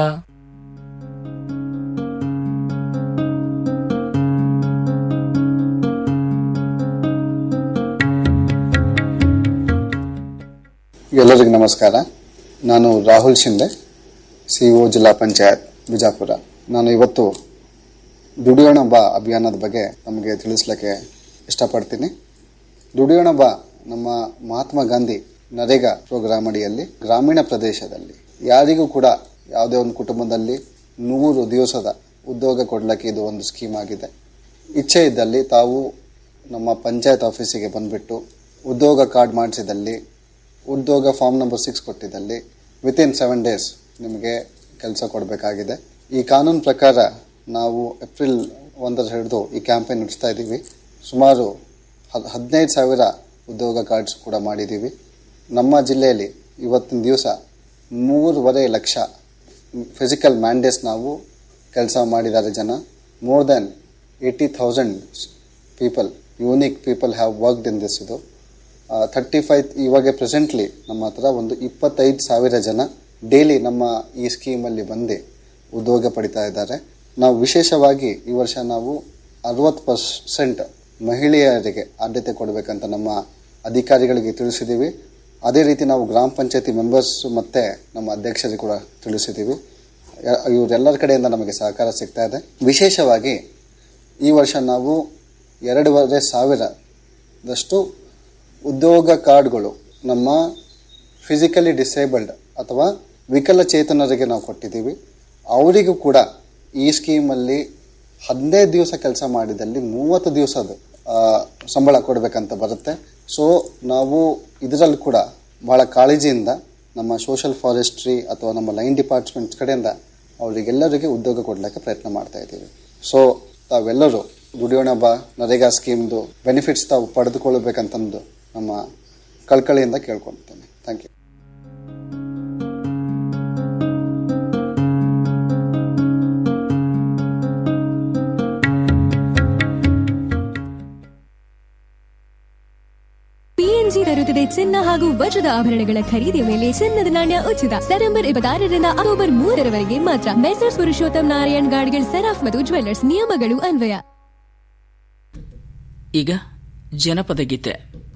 ಎಲ್ಲರಿಗೂ ನಮಸ್ಕಾರ ನಾನು ರಾಹುಲ್ ಶಿಂದೆ ಸಿಇಒ ಜಿಲ್ಲಾ ಪಂಚಾಯತ್ ಬಿಜಾಪುರ ನಾನು ಇವತ್ತು ದುಡಿಯೋಣ ಬಾ ಅಭಿಯಾನದ ಬಗ್ಗೆ ನಮಗೆ ತಿಳಿಸ್ಲಿಕ್ಕೆ ಇಷ್ಟಪಡ್ತೀನಿ ದುಡಿಯೋಣ ಬಾ ನಮ್ಮ ಮಹಾತ್ಮ ಗಾಂಧಿ ನರೇಗಾ ಪ್ರೋಗ್ರಾಮ್ ಅಡಿಯಲ್ಲಿ ಗ್ರಾಮೀಣ ಪ್ರದೇಶದಲ್ಲಿ ಯಾರಿಗೂ ಕೂಡ ಯಾವುದೇ ಒಂದು ಕುಟುಂಬದಲ್ಲಿ ನೂರು ದಿವಸದ ಉದ್ಯೋಗ ಕೊಡ್ಲಿಕ್ಕೆ ಇದು ಒಂದು ಸ್ಕೀಮ್ ಆಗಿದೆ ಇಚ್ಛೆ ಇದ್ದಲ್ಲಿ ತಾವು ನಮ್ಮ ಪಂಚಾಯತ್ ಆಫೀಸಿಗೆ ಬಂದ್ಬಿಟ್ಟು ಉದ್ಯೋಗ ಕಾರ್ಡ್ ಮಾಡಿಸಿದಲ್ಲಿ ಉದ್ಯೋಗ ಫಾರ್ಮ್ ನಂಬರ್ ಸಿಕ್ಸ್ ಕೊಟ್ಟಿದ್ದಲ್ಲಿ ವಿತಿನ್ ಸೆವೆನ್ ಡೇಸ್ ನಿಮಗೆ ಕೆಲಸ ಕೊಡಬೇಕಾಗಿದೆ ಈ ಕಾನೂನು ಪ್ರಕಾರ ನಾವು ಏಪ್ರಿಲ್ ಒಂದರ ಹಿಡಿದು ಈ ಕ್ಯಾಂಪೇನ್ ನಡೆಸ್ತಾ ಇದ್ದೀವಿ ಸುಮಾರು ಹದ್ ಹದಿನೈದು ಸಾವಿರ ಉದ್ಯೋಗ ಕಾರ್ಡ್ಸ್ ಕೂಡ ಮಾಡಿದ್ದೀವಿ ನಮ್ಮ ಜಿಲ್ಲೆಯಲ್ಲಿ ಇವತ್ತಿನ ದಿವಸ ಮೂರುವರೆ ಲಕ್ಷ ಫಿಸಿಕಲ್ ಮ್ಯಾಂಡೇಸ್ ನಾವು ಕೆಲಸ ಮಾಡಿದ್ದಾರೆ ಜನ more than eighty thousand people unique people have worked in this ಇದು ಥರ್ಟಿ ಫೈವ್ ಇವಾಗ ಪ್ರೆಸೆಂಟ್ಲಿ ನಮ್ಮ ಹತ್ರ ಒಂದು ಇಪ್ಪತ್ತೈದು ಸಾವಿರ ಜನ ಡೈಲಿ ನಮ್ಮ ಈ ಸ್ಕೀಮಲ್ಲಿ ಬಂದು ಉದ್ಯೋಗ ಪಡಿತಾ ಇದ್ದಾರೆ ನಾವು ವಿಶೇಷವಾಗಿ ಈ ವರ್ಷ ನಾವು ಅರವತ್ತು ಪರ್ಸೆಂಟ್ ಮಹಿಳೆಯರಿಗೆ ಆದ್ಯತೆ ಕೊಡಬೇಕಂತ ನಮ್ಮ ಅಧಿಕಾರಿಗಳಿಗೆ ತಿಳಿಸಿದ್ದೀವಿ ಅದೇ ರೀತಿ ನಾವು ಗ್ರಾಮ ಪಂಚಾಯತಿ ಮೆಂಬರ್ಸ್ ಮತ್ತು ನಮ್ಮ ಅಧ್ಯಕ್ಷರಿಗೆ ಕೂಡ ತಿಳಿಸಿದ್ದೀವಿ ಯ- ಇವರೆಲ್ಲರ ಕಡೆಯಿಂದ ನಮಗೆ ಸಹಕಾರ ಸಿಗ್ತಾ ಇದೆ ವಿಶೇಷವಾಗಿ ಈ ವರ್ಷ ನಾವು ಎರಡೂವರೆ ಸಾವಿರದಷ್ಟು ಉದ್ಯೋಗ ಕಾರ್ಡ್ಗಳು ನಮ್ಮ ಫಿಸಿಕಲಿ ಡಿಸೇಬಲ್ಡ್ ಅಥವಾ ವಿಕಲಚೇತನರಿಗೆ ನಾವು ಕೊಟ್ಟಿದ್ದೀವಿ ಅವರಿಗೂ ಕೂಡ ಈ ಸ್ಕೀಮಲ್ಲಿ ಹದಿನೈದು ದಿವಸ ಕೆಲಸ ಮಾಡಿದಲ್ಲಿ ಮೂವತ್ತು ದಿವಸದ ಆ, ಸಂಬಳ ಕೊಡಬೇಕಂತ ಬರುತ್ತೆ ಸೊ ನಾವು ಇದರಲ್ಲಿ ಕೂಡ ಬಹಳ ಕಾಳಜಿಯಿಂದ ನಮ್ಮ ಸೋಷಲ್ ಫಾರೆಸ್ಟ್ರಿ ಅಥವಾ ನಮ್ಮ ಲೈನ್ ಡಿಪಾರ್ಟ್ಮೆಂಟ್ ಕಡೆಯಿಂದ ಅವರಿಗೆಲ್ಲರಿಗೆ ಉದ್ಯೋಗ ಕೊಡಲಿಕ್ಕೆ ಪ್ರಯತ್ನ ಮಾಡ್ತಾ ಇದ್ದೀವಿ ಸೊ ತಾವೆಲ್ಲರೂ ದುಡಿಯೋಣ ಬಾ ನರೇಗಾ ಸ್ಕೀಮ್ದು ಬೆನಿಫಿಟ್ಸ್ ತಾವು ಪಡೆದುಕೊಳ್ಳಬೇಕಂತಂದು ನಮ್ಮ ಕಳ್ಕಳಿಯಿಂದ ಕೇಳ್ಕೊಳ್ತೇನೆ ಥ್ಯಾಂಕ್ ಯು ಪಿಎನ್ಜಿ ತರುತ್ತದೆ ಚಿನ್ನ ಹಾಗೂ ವಜ್ರದ ಆಭರಣಗಳ ಖರೀದಿಯ ಮೇಲೆ ಚಿನ್ನದ ನಾಣ್ಯ ಉಚಿತ ಸೆಪ್ಟೆಂಬರ್ ಇಪ್ಪತ್ತಾರರಿಂದ ಅಕ್ಟೋಬರ್ ಮೂರರವರೆಗೆ ಮಾತ್ರ ಮೆಸರ್ಸ್ ಪುರುಷೋತ್ತಮ್ ನಾರಾಯಣ್ ಗಾಡ್ಗಿಲ್ ಸೆರಾಫ್ ಮತ್ತು ಜ್ವೆಲ್ಲರ್ಸ್ ನಿಯಮಗಳು ಅನ್ವಯ ಈಗ ಜನಪದ ಗೀತೆ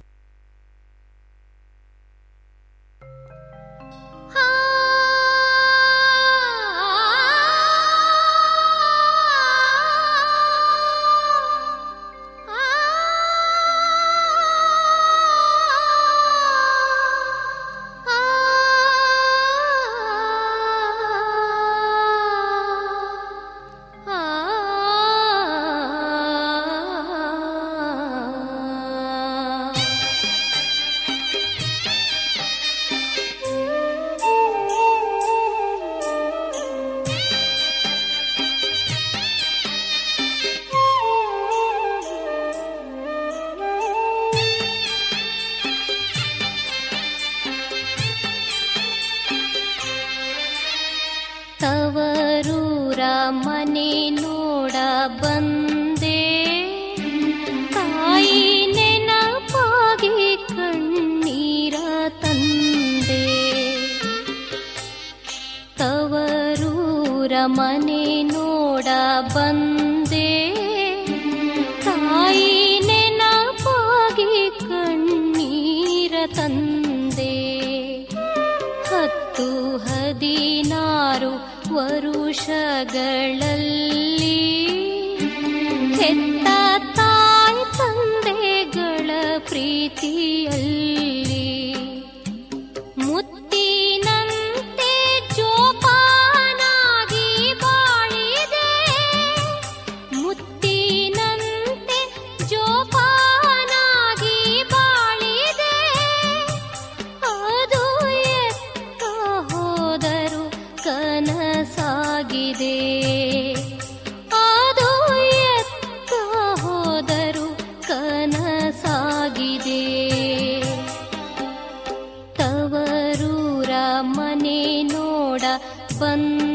ತವರೂರ ಮನೆ ನೋಡ ಬಂದೆ ತಾಯಿ ನೆನಪಾಗಿ ಕಣ್ಣೀರ ತಂದೆ ತವರೂರ ಮನೆ ನೋಡ ಬಂದೆ ತಾಯಿ ನೆನಪಾಗಿ ಕಣ್ಣೀರ ತಂದೆ ಹತ್ತು ಹದಿನಾರು ವರುಷಗಳಲ್ಲಿ ಹೆತ್ತ ತಾಯಿ ತಂದೆಗಳ ಪ್ರೀತಿಯಲ್ಲಿ ಮುತ್ತಿನಂತೆ ಜೋಪಾನಾಗಿ ಬಾಳಿದೆ ಮುತ್ತಿನಂತೆ ಜೋಪಾನಾಗಿ ಬಾಳಿದೆ ಅದು ಎತ್ತ ಹೋದರು ಕನಸಾಗಿದೆ ಅದು ಎತ್ತ ಹೋದರು ಕನಸಾಗಿದೆ ತವರೂರ ಮನೆ ನೋಡ ಬಂದ